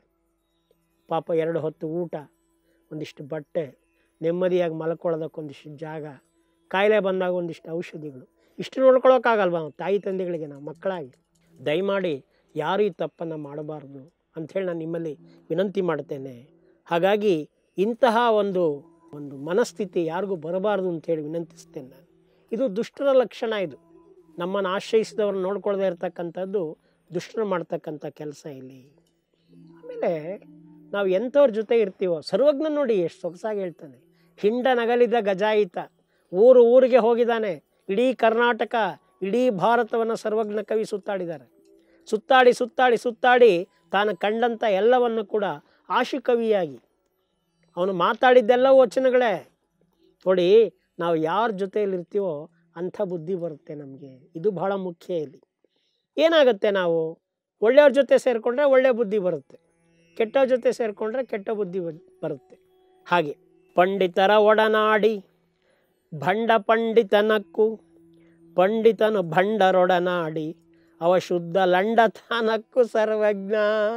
ಪಾಪ ಎರಡು ಹೊತ್ತು ಊಟ ಒಂದಿಷ್ಟು ಬಟ್ಟೆ ನೆಮ್ಮದಿಯಾಗಿ ಮಲ್ಕೊಳ್ಳೋದಕ್ಕೆ ಒಂದಿಷ್ಟು ಜಾಗ ಕಾಯಿಲೆ ಬಂದಾಗ ಒಂದಿಷ್ಟು ಔಷಧಿಗಳು ಇಷ್ಟು ನೋಡ್ಕೊಳಕ್ಕಾಗಲ್ವಾ ತಾಯಿ ತಂದೆಗಳಿಗೆ ನಾವು ಮಕ್ಕಳಾಗಿ ದಯಮಾಡಿ ಯಾರು ಈ ತಪ್ಪನ್ನು ಮಾಡಬಾರ್ದು ಅಂಥೇಳಿ ನಾನು ನಿಮ್ಮಲ್ಲಿ ವಿನಂತಿ ಮಾಡ್ತೇನೆ ಹಾಗಾಗಿ ಇಂತಹ ಒಂದು ಒಂದು ಮನಸ್ಥಿತಿ ಯಾರಿಗೂ ಬರಬಾರ್ದು ಅಂತೇಳಿ ವಿನಂತಿಸ್ತೇನೆ ನಾನು ಇದು ದುಷ್ಟರ ಲಕ್ಷಣ ಇದು ನಮ್ಮನ್ನು ಆಶ್ರಯಿಸಿದವ್ರನ್ನ ನೋಡ್ಕೊಳ್ದೇ ಇರ್ತಕ್ಕಂಥದ್ದು ದುಷ್ಟರು ಮಾಡ್ತಕ್ಕಂಥ ಕೆಲಸ ಇಲ್ಲಿ ಆಮೇಲೆ ನಾವು ಎಂಥವ್ರ ಜೊತೆ ಇರ್ತೀವೋ ಸರ್ವಜ್ಞ ನೋಡಿ ಎಷ್ಟು ಸೊಗಸಾಗಿ ಹೇಳ್ತಾನೆ ಹಿಂಡ ನಗಲಿದ ಗಜಾಯಿತ ಊರು ಊರಿಗೆ ಹೋಗಿದ್ದಾನೆ ಇಡೀ ಕರ್ನಾಟಕ ಇಡೀ ಭಾರತವನ್ನು ಸರ್ವಜ್ಞ ಕವಿ ಸುತ್ತಾಡಿದ್ದಾರೆ ಸುತ್ತಾಡಿ ಸುತ್ತಾಡಿ ಸುತ್ತಾಡಿ ತಾನು ಕಂಡಂಥ ಎಲ್ಲವನ್ನು ಕೂಡ ಆಶು ಕವಿಯಾಗಿ ಅವನು ಮಾತಾಡಿದ್ದೆಲ್ಲವೂ ವಚನಗಳೇ ನೋಡಿ ನಾವು ಯಾರ ಜೊತೆಯಲ್ಲಿ ಇರ್ತೀವೋ ಅಂಥ ಬುದ್ಧಿ ಬರುತ್ತೆ ನಮಗೆ ಇದು ಬಹಳ ಮುಖ್ಯ ಇಲ್ಲಿ ಏನಾಗುತ್ತೆ ನಾವು ಒಳ್ಳೆಯವ್ರ ಜೊತೆ ಸೇರಿಕೊಂಡ್ರೆ ಒಳ್ಳೆಯ ಬುದ್ಧಿ ಬರುತ್ತೆ ಕೆಟ್ಟವ್ರ ಜೊತೆ ಸೇರಿಕೊಂಡ್ರೆ ಕೆಟ್ಟ ಬುದ್ಧಿ ಬ- ಬರುತ್ತೆ ಹಾಗೆ ಪಂಡಿತರ ಒಡನಾಡಿ ಭಂಡ ಪಂಡಿತನಕ್ಕೂ ಪಂಡಿತನು ಭಂಡರೊಡನಾಡಿ ಅವ ಶುದ್ಧ ಲಂಡತನಕ್ಕೂ ಸರ್ವಜ್ಞ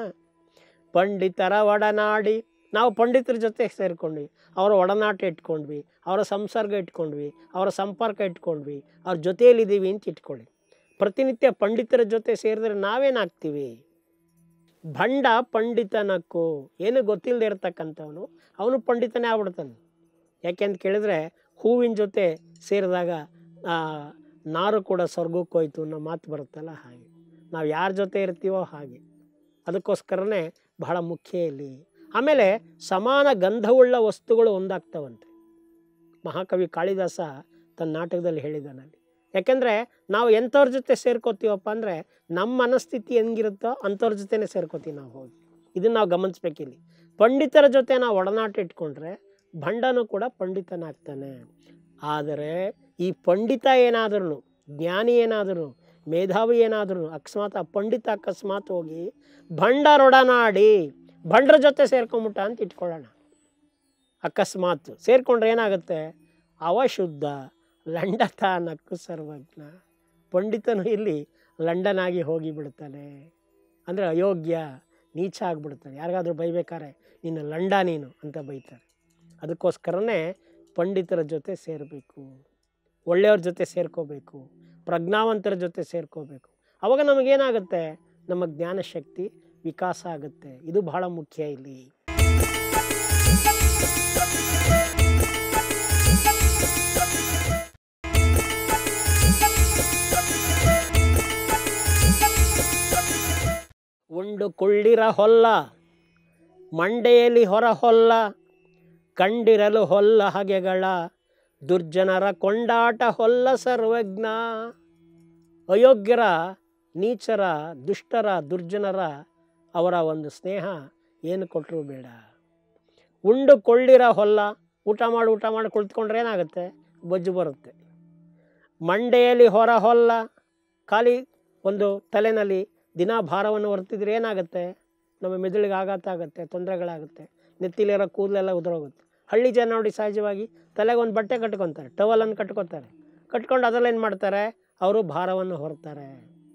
ಪಂಡಿತರ ಒಡನಾಡಿ ನಾವು ಪಂಡಿತರ ಜೊತೆ ಸೇರಿಕೊಂಡ್ವಿ ಅವರ ಒಡನಾಟ ಇಟ್ಕೊಂಡ್ವಿ ಅವರ ಸಂಸರ್ಗ ಇಟ್ಕೊಂಡ್ವಿ ಅವರ ಸಂಪರ್ಕ ಇಟ್ಕೊಂಡ್ವಿ ಅವ್ರ ಜೊತೆಯಲ್ಲಿದ್ದೀವಿ ಅಂತ ಇಟ್ಕೊಳ್ಳಿ ಪ್ರತಿನಿತ್ಯ ಪಂಡಿತರ ಜೊತೆ ಸೇರಿದ್ರೆ ನಾವೇನಾಗ್ತೀವಿ ಭಂಡ ಪಂಡಿತನಕ್ಕೂ ಏನು ಗೊತ್ತಿಲ್ಲದೆ ಇರತಕ್ಕಂಥವನು ಅವನು ಪಂಡಿತನೇ ಆಗ್ಬಿಡ್ತಾನೆ ಯಾಕೆಂತ ಕೇಳಿದ್ರೆ ಹೂವಿನ ಜೊತೆ ಸೇರಿದಾಗ ಆ, ನಾರು ಕೂಡ ಸ್ವರ್ಗಕ್ಕೆ ಹೋಯ್ತು ಅನ್ನೋ ಮಾತು ಬರುತ್ತಲ್ಲ ಹಾಗೆ ನಾವು ಯಾರ ಜೊತೆ ಇರ್ತೀವೋ ಹಾಗೆ ಅದಕ್ಕೋಸ್ಕರನೇ ಬಹಳ ಮುಖ್ಯ ಇಲ್ಲಿ ಆಮೇಲೆ ಸಮಾನ ಗಂಧವುಳ್ಳ ವಸ್ತುಗಳು ಒಂದಾಗ್ತವಂತೆ ಮಹಾಕವಿ ಕಾಳಿದಾಸ ತನ್ನ ನಾಟಕದಲ್ಲಿ ಹೇಳಿದ್ದಾನಲ್ಲಿ ಯಾಕೆಂದರೆ ನಾವು ಎಂಥವ್ರ ಜೊತೆ ಸೇರ್ಕೋತೀವಪ್ಪ ಅಂದರೆ ನಮ್ಮ ಮನಸ್ಥಿತಿ ಹೆಂಗಿರುತ್ತೋ ಅಂಥವ್ರ ಜೊತೆನೇ ಸೇರ್ಕೋತೀವಿ ನಾವು ಹೋಗಿ ಇದನ್ನು ನಾವು ಗಮನಿಸ್ಬೇಕಿಲ್ಲಿ ಪಂಡಿತರ ಜೊತೆ ನಾವು ಒಡನಾಟ ಇಟ್ಕೊಂಡ್ರೆ ಭಂಡನು ಕೂಡ ಪಂಡಿತನಾಗ್ತಾನೆ ಆದರೆ ಈ ಪಂಡಿತ ಏನಾದರೂ ಜ್ಞಾನಿ ಏನಾದರೂ ಮೇಧಾವಿ ಏನಾದರೂ ಅಕಸ್ಮಾತ್ ಆ ಪಂಡಿತ ಅಕಸ್ಮಾತ್ ಹೋಗಿ ಭಂಡರೊಡನಾಡಿ ಭಂಡ್ರ ಜೊತೆ ಸೇರ್ಕೊಂಬಿಟ್ಟ ಅಂತ ಇಟ್ಕೊಳ್ಳೋಣ ಅಕಸ್ಮಾತ್ ಸೇರಿಕೊಂಡ್ರೆ ಏನಾಗುತ್ತೆ ಅವಶುದ್ಧ ಲಂಡತಾನಕ್ಕೂ ಸರ್ವಜ್ಞ ಪಂಡಿತನು ಇಲ್ಲಿ ಲಂಡನಾಗಿ ಹೋಗಿ ಬಿಡ್ತಾನೆ ಅಂದರೆ ಅಯೋಗ್ಯ ನೀಚ ಆಗಿಬಿಡ್ತಾನೆ ಯಾರಿಗಾದ್ರೂ ಬೈಬೇಕಾರೆ ನೀನು ಲಂಡ ನೀನು ಅಂತ ಬೈತಾರೆ ಅದಕ್ಕೋಸ್ಕರನೇ ಪಂಡಿತರ ಜೊತೆ ಸೇರಬೇಕು ಒಳ್ಳೆಯವ್ರ ಜೊತೆ ಸೇರ್ಕೋಬೇಕು ಪ್ರಜ್ಞಾವಂತರ ಜೊತೆ ಸೇರ್ಕೋಬೇಕು ಅವಾಗ ನಮಗೇನಾಗುತ್ತೆ ನಮ್ಮ ಜ್ಞಾನಶಕ್ತಿ ವಿಕಾಸ ಆಗುತ್ತೆ ಇದು ಬಹಳ ಮುಖ್ಯ ಇಲ್ಲಿ ಉಂಡು ಕುಳ್ಳಿರ ಹೊಲ್ಲ ಮಂಡೆಯಲ್ಲಿ ಹೊರ ಹೊಲ್ಲ ಕಂಡಿರಲು ಹೊಲ್ಲ ಹಗೆಗಳ ದುರ್ಜನರ ಕೊಂಡಾಟ ಹೊಲ್ಲ ಸರ್ವಜ್ಞ ಅಯೋಗ್ಯರ ನೀಚರ ದುಷ್ಟರ ದುರ್ಜನರ ಅವರ ಒಂದು ಸ್ನೇಹ ಏನು ಕೊಟ್ಟರು ಬೇಡ ಉಂಡು ಕೊಳ್ಳಿರ ಹೊಲ್ಲ ಊಟ ಮಾಡಿ ಊಟ ಮಾಡಿ ಕುಳಿತುಕೊಂಡ್ರೆ ಏನಾಗುತ್ತೆ ಬೊಜ್ಜು ಬರುತ್ತೆ ಮಂಡೆಯಲ್ಲಿ ಹೊರ ಹೊಲ್ಲ ಖಾಲಿ ಒಂದು ತಲೆನಲ್ಲಿ ದಿನ ಭಾರವನ್ನು ಹೊರ್ತಿದ್ರೆ ಏನಾಗುತ್ತೆ ನಮ್ಮ ಮೆದುಳಿಗೆ ಆಘಾತ ಆಗುತ್ತೆ ತೊಂದರೆಗಳಾಗುತ್ತೆ ನೆತ್ತಿಲಿರೋ ಕೂದಲೆಲ್ಲ ಉದುರೋಗುತ್ತೆ ಹಳ್ಳಿ ಜನ ನೋಡಿ ಸಹಜವಾಗಿ ತಲೆಗೆ ಒಂದು ಬಟ್ಟೆ ಕಟ್ಕೊತಾರೆ ಟವಲನ್ನು ಕಟ್ಕೊತಾರೆ ಕಟ್ಕೊಂಡು ಅದರಲ್ಲಿ ಏನು ಮಾಡ್ತಾರೆ ಅವರು ಭಾರವನ್ನು ಹೊರ್ತಾರೆ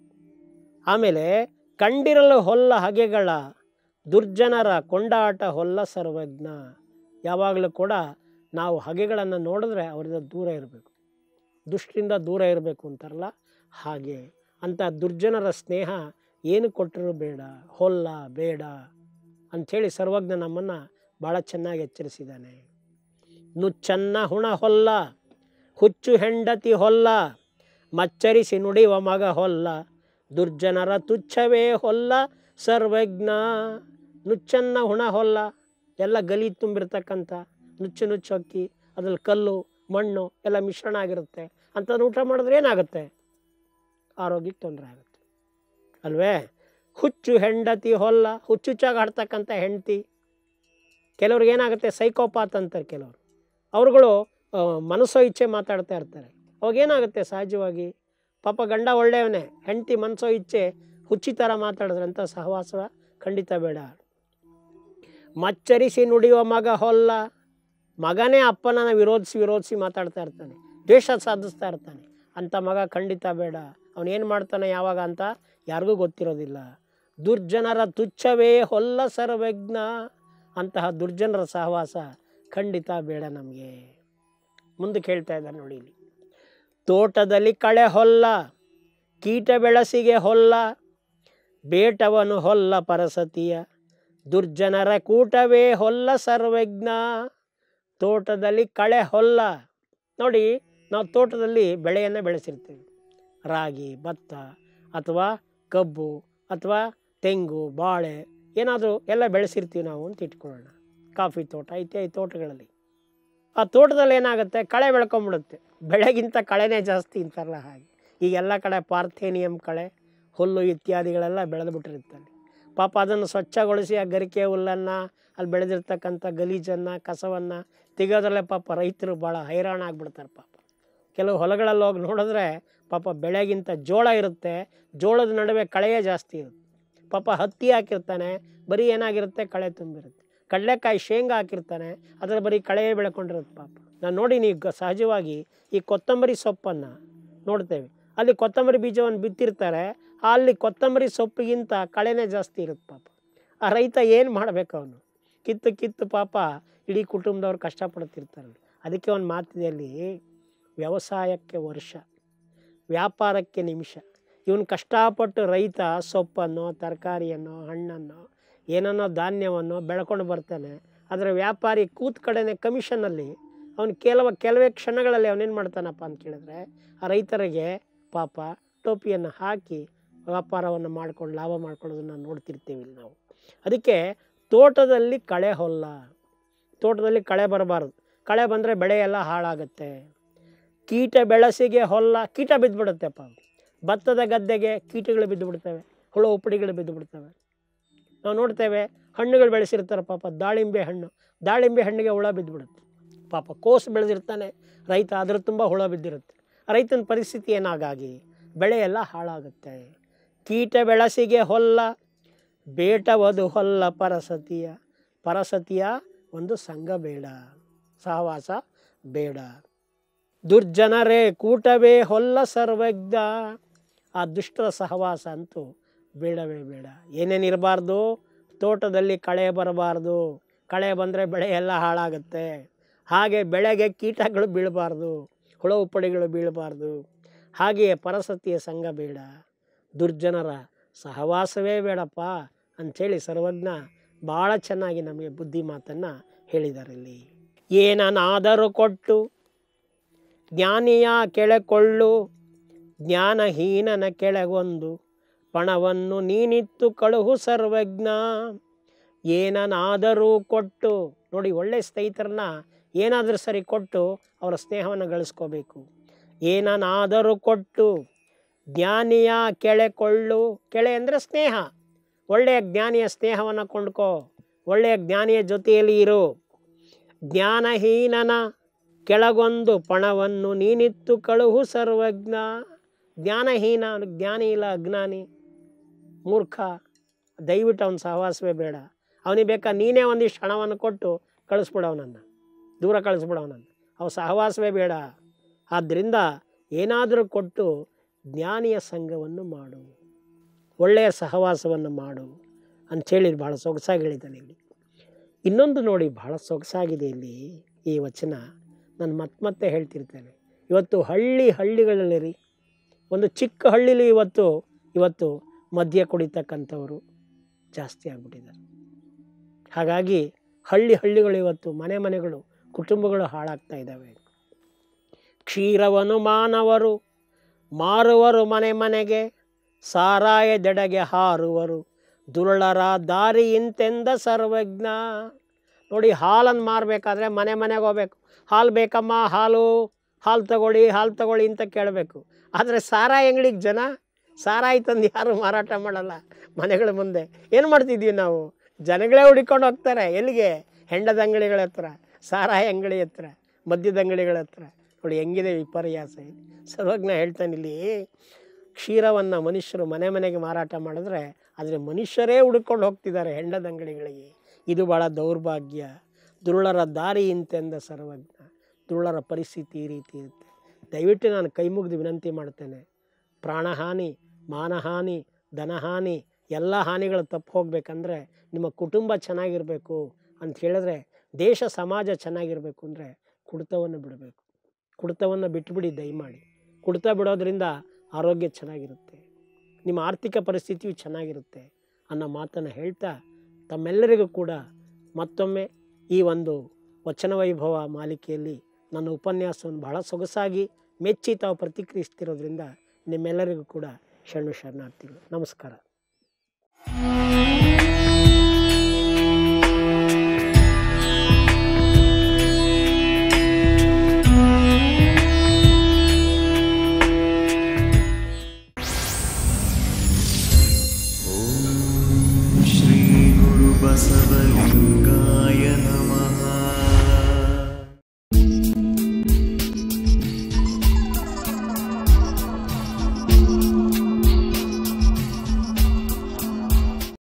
ಆಮೇಲೆ ಕಂಡಿರಲು ಹೊಲ್ಲ ಹಗೆಗಳ ದುರ್ಜನರ ಕೊಂಡಾಟ ಹೊಲ್ಲ ಸರ್ವಜ್ಞ ಯಾವಾಗಲೂ ಕೂಡ ನಾವು ಹಗೆಗಳನ್ನು ನೋಡಿದ್ರೆ ಅವರಿಂದ ದೂರ ಇರಬೇಕು ದುಷ್ಟರಿಂದ ದೂರ ಇರಬೇಕು ಅಂತಾರಲ್ಲ ಹಾಗೆ ಅಂಥ ದುರ್ಜನರ ಸ್ನೇಹ ಏನು ಕೊಟ್ಟರೂ ಬೇಡ ಹೊಲ್ಲ ಬೇಡ ಅಂಥೇಳಿ ಸರ್ವಜ್ಞ ನಮ್ಮನ್ನು ಭಾಳ ಚೆನ್ನಾಗಿ ಎಚ್ಚರಿಸಿದ್ದಾನೆ ನುಚ್ಚನ್ನ ಹುಣ ಹೊಲ್ಲ ಹುಚ್ಚು ಹೆಂಡತಿ ಹೊಲ್ಲ ಮಚ್ಚರಿಸಿ ನುಡಿವ ಮಗ ಹೊಲ್ಲ ದುರ್ಜನರ ತುಚ್ಛವೇ ಹೊಲ್ಲ ಸರ್ವಜ್ಞ ನುಚ್ಚನ್ನ ಹುಣ ಹೊಲ್ಲ ಎಲ್ಲ ಗಲೀಜು ತುಂಬಿರ್ತಕ್ಕಂಥ ನುಚ್ಚು ನುಚ್ಚು ಅಕ್ಕಿ ಅದ್ರಲ್ಲಿ ಕಲ್ಲು ಮಣ್ಣು ಎಲ್ಲ ಮಿಶ್ರಣ ಆಗಿರುತ್ತೆ ಅಂಥದ್ದು ಊಟ ಮಾಡಿದ್ರೆ ಏನಾಗುತ್ತೆ ಆರೋಗ್ಯಕ್ಕೆ ತೊಂದರೆ ಆಗುತ್ತೆ ಅಲ್ವೇ ಹುಚ್ಚು ಹೆಂಡತಿ ಹೊಲ್ಲ ಹುಚ್ಚುಚ್ಚಾಗಿ ಆಡ್ತಕ್ಕಂಥ ಹೆಂಡತಿ ಕೆಲವ್ರಿಗೆ ಏನಾಗುತ್ತೆ ಸೈಕೋಪಾತ್ ಅಂತಾರೆ ಕೆಲವರು ಅವ್ರುಗಳು ಆ, ಮನಸ್ಸೋ ಇಚ್ಛೆ ಮಾತಾಡ್ತಾ ಇರ್ತಾರೆ ಅವಾಗ ಏನಾಗುತ್ತೆ ಸಹಜವಾಗಿ ಪಾಪ ಗಂಡ ಒಳ್ಳೆಯವನೇ ಹೆಂಡತಿ ಮನಸ್ಸೋ ಇಚ್ಛೆ ಹುಚ್ಚಿ ಥರ ಮಾತಾಡಿದ್ರೆ ಅಂತ ಸಹವಾಸ ಖಂಡಿತ ಬೇಡ ಮಚ್ಚರಿಸಿ ನುಡಿಯುವ ಮಗ ಹೊಲ್ಲ ಮಗನೇ ಅಪ್ಪನನ್ನು ವಿರೋಧಿಸಿ ವಿರೋಧಿಸಿ ಮಾತಾಡ್ತಾ ಇರ್ತಾನೆ ದ್ವೇಷ ಸಾಧಿಸ್ತಾ ಇರ್ತಾನೆ ಅಂಥ ಮಗ ಖಂಡಿತ ಬೇಡ ಅವನೇನು ಮಾಡ್ತಾನೆ ಯಾವಾಗ ಅಂತ ಯಾರಿಗೂ ಗೊತ್ತಿರೋದಿಲ್ಲ ದುರ್ಜನರ ತುಚ್ಛವೇ ಹೊಲ್ಲ ಸರ್ವಜ್ಞ ಅಂತಹ ದುರ್ಜನರ ಸಹವಾಸ ಖಂಡಿತ ಬೇಡ ನಮಗೆ ಮುಂದಕ್ಕೆ ಹೇಳ್ತಾ ಇದ್ದಾರೆ ನೋಡಿ ಇಲ್ಲಿ ತೋಟದಲ್ಲಿ ಕಳೆ ಹೊಲ್ಲ ಕೀಟ ಬೆಳಸಿಗೆ ಹೊಲ್ಲ ಬೇಟವನು ಹೊಲ್ಲ ಪರಸತಿಯ ದುರ್ಜನರ ಕೂಟವೇ ಹೊಲ್ಲ ಸರ್ವಜ್ಞ ತೋಟದಲ್ಲಿ ಕಳೆ ಹೊಲ್ಲ ನೋಡಿ ನಾವು ತೋಟದಲ್ಲಿ ಬೆಳೆಯನ್ನು ಬೆಳೆಸಿರ್ತೀವಿ ರಾಗಿ ಭತ್ತ ಅಥವಾ ಕಬ್ಬು ಅಥವಾ ತೆಂಗು ಬಾಳೆ ಏನಾದರೂ ಎಲ್ಲ ಬೆಳೆಸಿರ್ತೀವಿ ನಾವು ಅಂತ ಇಟ್ಕೊಳ್ಳೋಣ ಕಾಫಿ ತೋಟ ಇತ್ಯಾದಿ ತೋಟಗಳಲ್ಲಿ ಆ ತೋಟದಲ್ಲಿ ಏನಾಗುತ್ತೆ ಕಳೆ ಬೆಳ್ಕೊಂಬಿಡುತ್ತೆ ಬೆಳೆಗಿಂತ ಕಳೆನೇ ಜಾಸ್ತಿ ಅಂತಾರಲ್ಲ ಹಾಗೆ ಈಗ ಎಲ್ಲ ಕಡೆ ಪಾರ್ಥೇನಿಯಂ ಕಳೆ ಹುಲ್ಲು ಇತ್ಯಾದಿಗಳೆಲ್ಲ ಬೆಳೆದು ಬಿಟ್ಟಿರುತ್ತೆ ಅಲ್ಲಿ ಪಾಪ ಅದನ್ನು ಸ್ವಚ್ಛಗೊಳಿಸಿ ಆ ಗರಿಕೆ ಹುಲ್ಲನ್ನು ಅಲ್ಲಿ ಬೆಳೆದಿರ್ತಕ್ಕಂಥ ಗಲೀಜನ್ನು ಕಸವನ್ನು ತೆಗೆಯೋದ್ರಲ್ಲೇ ಪಾಪ ರೈತರು ಭಾಳ ಹೈರಾಣ ಆಗ್ಬಿಡ್ತಾರೆ ಪಾಪ ಕೆಲವು ಹೊಲಗಳಲ್ಲಿ ಹೋಗಿ ನೋಡಿದ್ರೆ ಪಾಪ ಬೆಳೆಗಿಂತ ಜೋಳ ಇರುತ್ತೆ ಜೋಳದ ನಡುವೆ ಕಳೆಯೇ ಜಾಸ್ತಿ ಇರುತ್ತೆ ಪಾಪ ಹತ್ತಿ ಹಾಕಿರ್ತಾನೆ ಬರೀ ಏನಾಗಿರುತ್ತೆ ಕಳೆ ತುಂಬಿರುತ್ತೆ ಕಡಲೆಕಾಯಿ ಶೇಂಗಾ ಹಾಕಿರ್ತಾನೆ ಅದರ ಬರೀ ಕಳೆಯೇ ಬೆಳ್ಕೊಂಡಿರುತ್ತೆ ಪಾಪ ನಾನು ನೋಡಿ ನೀವು ಸಹಜವಾಗಿ ಈ ಕೊತ್ತಂಬರಿ ಸೊಪ್ಪನ್ನು ನೋಡ್ತೇವೆ ಅಲ್ಲಿ ಕೊತ್ತಂಬರಿ ಬೀಜವನ್ನು ಬಿತ್ತಿರ್ತಾರೆ ಅಲ್ಲಿ ಕೊತ್ತಂಬರಿ ಸೊಪ್ಪಿಗಿಂತ ಕಳೆನೇ ಜಾಸ್ತಿ ಇರುತ್ತೆ ಪಾಪ ಆ ರೈತ ಏನು ಮಾಡಬೇಕು ಅವನು ಕಿತ್ತು ಕಿತ್ತು ಪಾಪ ಇಡೀ ಕುಟುಂಬದವ್ರು ಕಷ್ಟಪಡ್ತಿರ್ತಾರೆ ಅದಕ್ಕೆ ಒಂದು ಮಾತಿದೆ ಅಲ್ಲಿ ವ್ಯವಸಾಯಕ್ಕೆ ವರ್ಷ ವ್ಯಾಪಾರಕ್ಕೆ ನಿಮಿಷ ಇವನು ಕಷ್ಟಪಟ್ಟು ರೈತ ಸೊಪ್ಪನ್ನು ತರಕಾರಿಯನ್ನು ಹಣ್ಣನ್ನು ಏನನ್ನೋ ಧಾನ್ಯವನ್ನು ಬೆಳ್ಕೊಂಡು ಬರ್ತಾನೆ ಅದರ ವ್ಯಾಪಾರಿ ಕೂತ್ ಕಡೆನೆ ಕಮಿಷನ್ನಲ್ಲಿ ಅವನು ಕೆಲವ ಕೆಲವೇ ಕ್ಷಣಗಳಲ್ಲಿ ಅವನೇನು ಮಾಡ್ತಾನಪ್ಪ ಅಂತ ಕೇಳಿದ್ರೆ ಆ ರೈತರಿಗೆ ಪಾಪ ಟೋಪಿಯನ್ನು ಹಾಕಿ ವ್ಯಾಪಾರವನ್ನು ಮಾಡ್ಕೊಂಡು ಲಾಭ ಮಾಡ್ಕೊಳ್ಳೋದನ್ನು ನೋಡ್ತಿರ್ತೀವಿ ಇಲ್ಲಿ ನಾವು ಅದಕ್ಕೆ ತೋಟದಲ್ಲಿ ಕಳೆ ಹೊಲ್ಲ ತೋಟದಲ್ಲಿ ಕಳೆ ಬರಬಾರ್ದು ಕಳೆ ಬಂದರೆ ಬೆಳೆ ಎಲ್ಲ ಹಾಳಾಗುತ್ತೆ ಕೀಟ ಬೆಳಸಿಗೆ ಹೊಲ್ಲ ಕೀಟ ಬಿದ್ದುಬಿಡುತ್ತೆಪ್ಪ ಭತ್ತದ ಗದ್ದೆಗೆ ಕೀಟಗಳು ಬಿದ್ದು ಬಿಡ್ತವೆ ಹುಳ ಉಪ್ಪಡಿಗಳು ಬಿದ್ದು ಬಿಡ್ತವೆ ನಾವು ನೋಡ್ತೇವೆ ಹಣ್ಣುಗಳು ಬೆಳೆಸಿರ್ತಾರೆ ಪಾಪ ದಾಳಿಂಬೆ ಹಣ್ಣು ದಾಳಿಂಬೆ ಹಣ್ಣಿಗೆ ಹುಳ ಬಿದ್ದುಬಿಡುತ್ತೆ ಪಾಪ ಕೋಸು ಬೆಳೆದಿರ್ತಾನೆ ರೈತ ಅದ್ರ ತುಂಬ ಹುಳ ಬಿದ್ದಿರುತ್ತೆ ರೈತನ ಪರಿಸ್ಥಿತಿ ಏನಾಗಾಗಿ ಬೆಳೆ ಎಲ್ಲ ಹಾಳಾಗುತ್ತೆ ಕೀಟ ಬೆಳಸಿಗೆ ಹೊಲ್ಲ ಬೇಟವದು ಹೊಲ್ಲ ಪರಸತಿಯ ಪರಸತಿಯ ಒಂದು ಸಂಘ ಬೇಡ ಸಹವಾಸ ಬೇಡ ದುರ್ಜನರೇ ಕೂಟವೇ ಹೊಲ್ಲ ಸರ್ವಜ್ಞ ಆ ದುಷ್ಟರ ಸಹವಾಸ ಅಂತೂ ಬೇಡವೇ ಬೇಡ ಏನೇನು ಇರಬಾರ್ದು ತೋಟದಲ್ಲಿ ಕಳೆ ಬರಬಾರ್ದು ಕಳೆ ಬಂದರೆ ಬೆಳೆ ಎಲ್ಲ ಹಾಳಾಗುತ್ತೆ ಹಾಗೆ ಬೆಳೆಗೆ ಕೀಟಗಳು ಬೀಳಬಾರ್ದು ಹುಳ ಉಪ್ಪಡಿಗಳು ಬೀಳಬಾರ್ದು ಹಾಗೆಯೇ ಪರಸತಿಯ ಸಂಘ ಬೇಡ ದುರ್ಜನರ ಸಹವಾಸವೇ ಬೇಡಪ್ಪ ಅಂಥೇಳಿ ಸರ್ವಜ್ಞ ಭಾಳ ಚೆನ್ನಾಗಿ ನಮಗೆ ಬುದ್ಧಿ ಮಾತನ್ನು ಹೇಳಿದ್ದಾರೆ ಇಲ್ಲಿ ಏನನಾದರೂ ಕೊಟ್ಟು ಜ್ಞಾನಿಯ ಕೆಳಕೊಳ್ಳು ಜ್ಞಾನಹೀನನ ಕೆಳಗೊಂದು ಪಣವನ್ನು ನೀನಿತ್ತು ಕಳುಹು ಸರ್ವಜ್ಞ ಏನನಾದರೂ ಕೊಟ್ಟು ನೋಡಿ ಒಳ್ಳೆ ಸ್ನೇಹಿತರನ್ನ ಏನಾದರೂ ಸರಿ ಕೊಟ್ಟು ಅವರ ಸ್ನೇಹವನ್ನು ಗಳಿಸ್ಕೋಬೇಕು ಏನನಾದರೂ ಕೊಟ್ಟು ಜ್ಞಾನಿಯ ಕೆಳೆಕೊಳ್ಳು ಕೆಳೆ ಅಂದರೆ ಸ್ನೇಹ ಒಳ್ಳೆಯ ಜ್ಞಾನಿಯ ಸ್ನೇಹವನ್ನು ಕೊಂಡ್ಕೋ ಒಳ್ಳೆಯ ಜ್ಞಾನಿಯ ಜೊತೆಯಲ್ಲಿ ಇರು ಜ್ಞಾನಹೀನನ ಕೆಳಗೊಂದು ಪಣವನ್ನು ನೀನಿತ್ತು ಕಳುಹು ಸರ್ವಜ್ಞ ಜ್ಞಾನಹೀನ ಅವ್ನಿಗೆ ಜ್ಞಾನಿ ಇಲ್ಲ ಅಜ್ಞಾನಿ ಮೂರ್ಖ ದಯವಿಟ್ಟು ಅವನ ಸಹವಾಸವೇ ಬೇಡ ಅವನಿಗೆ ಬೇಕಾ ನೀನೇ ಒಂದಿಷ್ಟು ಹಣವನ್ನು ಕೊಟ್ಟು ಕಳಿಸ್ಬಿಡು ಅವನನ್ನು ದೂರ ಕಳಿಸ್ಬಿಡು ಅವನನ್ನು ಅವ ಸಹವಾಸವೇ ಬೇಡ ಆದ್ದರಿಂದ ಏನಾದರೂ ಕೊಟ್ಟು ಜ್ಞಾನಿಯ ಸಂಘವನ್ನು ಮಾಡು ಒಳ್ಳೆಯ ಸಹವಾಸವನ್ನು ಮಾಡು ಅಂಥೇಳಿ ಭಾಳ ಸೊಗಸಾಗಿ ಹೇಳಿದ್ದಾನೆ ಇಲ್ಲಿ ಇನ್ನೊಂದು ನೋಡಿ ಭಾಳ ಸೊಗಸಾಗಿದೆ ಇಲ್ಲಿ ಈ ವಚನ ನಾನು ಮತ್ತೆ ಮತ್ತೆ ಹೇಳ್ತಿರ್ತೇನೆ ಇವತ್ತು ಹಳ್ಳಿ ಹಳ್ಳಿಗಳಲ್ಲಿ ರೀ ಒಂದು ಚಿಕ್ಕ ಹಳ್ಳಿಲಿ ಇವತ್ತು ಇವತ್ತು ಮದ್ಯ ಕುಡಿತಕ್ಕಂಥವರು ಜಾಸ್ತಿ ಆಗ್ಬಿಟ್ಟಿದ್ದಾರೆ ಹಾಗಾಗಿ ಹಳ್ಳಿ ಹಳ್ಳಿಗಳು ಇವತ್ತು ಮನೆ ಮನೆಗಳು ಕುಟುಂಬಗಳು ಹಾಳಾಗ್ತಾ ಇದ್ದಾವೆ ಕ್ಷೀರವನು ಮಾನವರು ಮಾರುವರು ಮನೆ ಮನೆಗೆ ಸಾರಾಯದೆಡೆಗೆ ಹಾರುವರು ದುರುಳರ ದಾರಿ ಇಂತೆಂದ ಸರ್ವಜ್ಞ ನೋಡಿ ಹಾಲನ್ನು ಮಾರಬೇಕಾದ್ರೆ ಮನೆ ಮನೆಗೆ ಹೋಗ್ಬೇಕು ಹಾಲು ಬೇಕಮ್ಮ ಹಾಲು ಹಾಲು ತಗೊಳ್ಳಿ ಹಾಲು ತಗೊಳ್ಳಿ ಅಂತ ಕೇಳಬೇಕು ಆದರೆ ಸಾರಾಯಿ ಅಂಗಡಿಗೆ ಜನ ಸಾರಾಯಿ ತಂದು ಯಾರು ಮಾರಾಟ ಮಾಡಲ್ಲ ಮನೆಗಳ ಮುಂದೆ ಏನು ಮಾಡ್ತಿದ್ವಿ ನಾವು ಜನಗಳೇ ಹುಡಿಕೊಂಡು ಹೋಗ್ತಾರೆ ಎಲ್ಲಿಗೆ ಹೆಂಡದ ಅಂಗಡಿಗಳ ಹತ್ರ ಸಾರಾಯಿ ಅಂಗಡಿ ಹತ್ರ ಮದ್ಯದ ಅಂಗಡಿಗಳ ಹತ್ರ ನೋಡಿ ಹೆಂಗಿದೆ ವಿಪರ್ಯಾಸ ಇಲ್ಲಿ ಸರ್ವಜ್ಞ ಹೇಳ್ತಾನೆ ಇಲ್ಲಿ ಕ್ಷೀರವನ್ನು ಮನುಷ್ಯರು ಮನೆ ಮನೆಗೆ ಮಾರಾಟ ಮಾಡಿದ್ರೆ ಆದರೆ ಮನುಷ್ಯರೇ ಹುಡುಕೊಂಡು ಹೋಗ್ತಿದ್ದಾರೆ ಹೆಂಡದ ಅಂಗಡಿಗಳಿಗೆ ಇದು ಭಾಳ ದೌರ್ಭಾಗ್ಯ ದುರುಳರ ದಾರಿ ಇಂತೆಂದ ಸರ್ವಜ್ಞ ದುರುಳರ ಪರಿಸ್ಥಿತಿ ಈ ರೀತಿ ಇರುತ್ತೆ ದಯವಿಟ್ಟು ನಾನು ಕೈ ಮುಗಿದು ವಿನಂತಿ ಮಾಡ್ತೇನೆ ಪ್ರಾಣಹಾನಿ ಮಾನಹಾನಿ ಧನಹಾನಿ ಎಲ್ಲ ಹಾನಿಗಳು ತಪ್ಪು ಹೋಗಬೇಕಂದ್ರೆ ನಿಮ್ಮ ಕುಟುಂಬ ಚೆನ್ನಾಗಿರಬೇಕು ಅಂತ ಹೇಳಿದ್ರೆ ದೇಶ ಸಮಾಜ ಚೆನ್ನಾಗಿರಬೇಕು ಅಂದರೆ ಕುಡಿತವನ್ನು ಬಿಡಬೇಕು ಕುಡಿತವನ್ನು ಬಿಟ್ಟುಬಿಡಿ ದಯಮಾಡಿ ಕುಡಿತ ಬಿಡೋದ್ರಿಂದ ಆರೋಗ್ಯ ಚೆನ್ನಾಗಿರುತ್ತೆ ನಿಮ್ಮ ಆರ್ಥಿಕ ಪರಿಸ್ಥಿತಿಯು ಚೆನ್ನಾಗಿರುತ್ತೆ ಅನ್ನೋ ಮಾತನ್ನು ಹೇಳ್ತಾ ತಮ್ಮೆಲ್ಲರಿಗೂ ಕೂಡ ಮತ್ತೊಮ್ಮೆ ಈ ಒಂದು ವಚನ ವೈಭವ ಮಾಲಿಕೆಯಲ್ಲಿ ನನ್ನ ಉಪನ್ಯಾಸವನ್ನು ಬಹಳ ಸೊಗಸಾಗಿ ಮೆಚ್ಚಿ ತಾವು ಪ್ರತಿಕ್ರಿಯಿಸ್ತಿರೋದ್ರಿಂದ ನಿಮ್ಮೆಲ್ಲರಿಗೂ ಕೂಡ ಶರಣು ಶರಣಾರ್ಥಿಗಳು ನಮಸ್ಕಾರ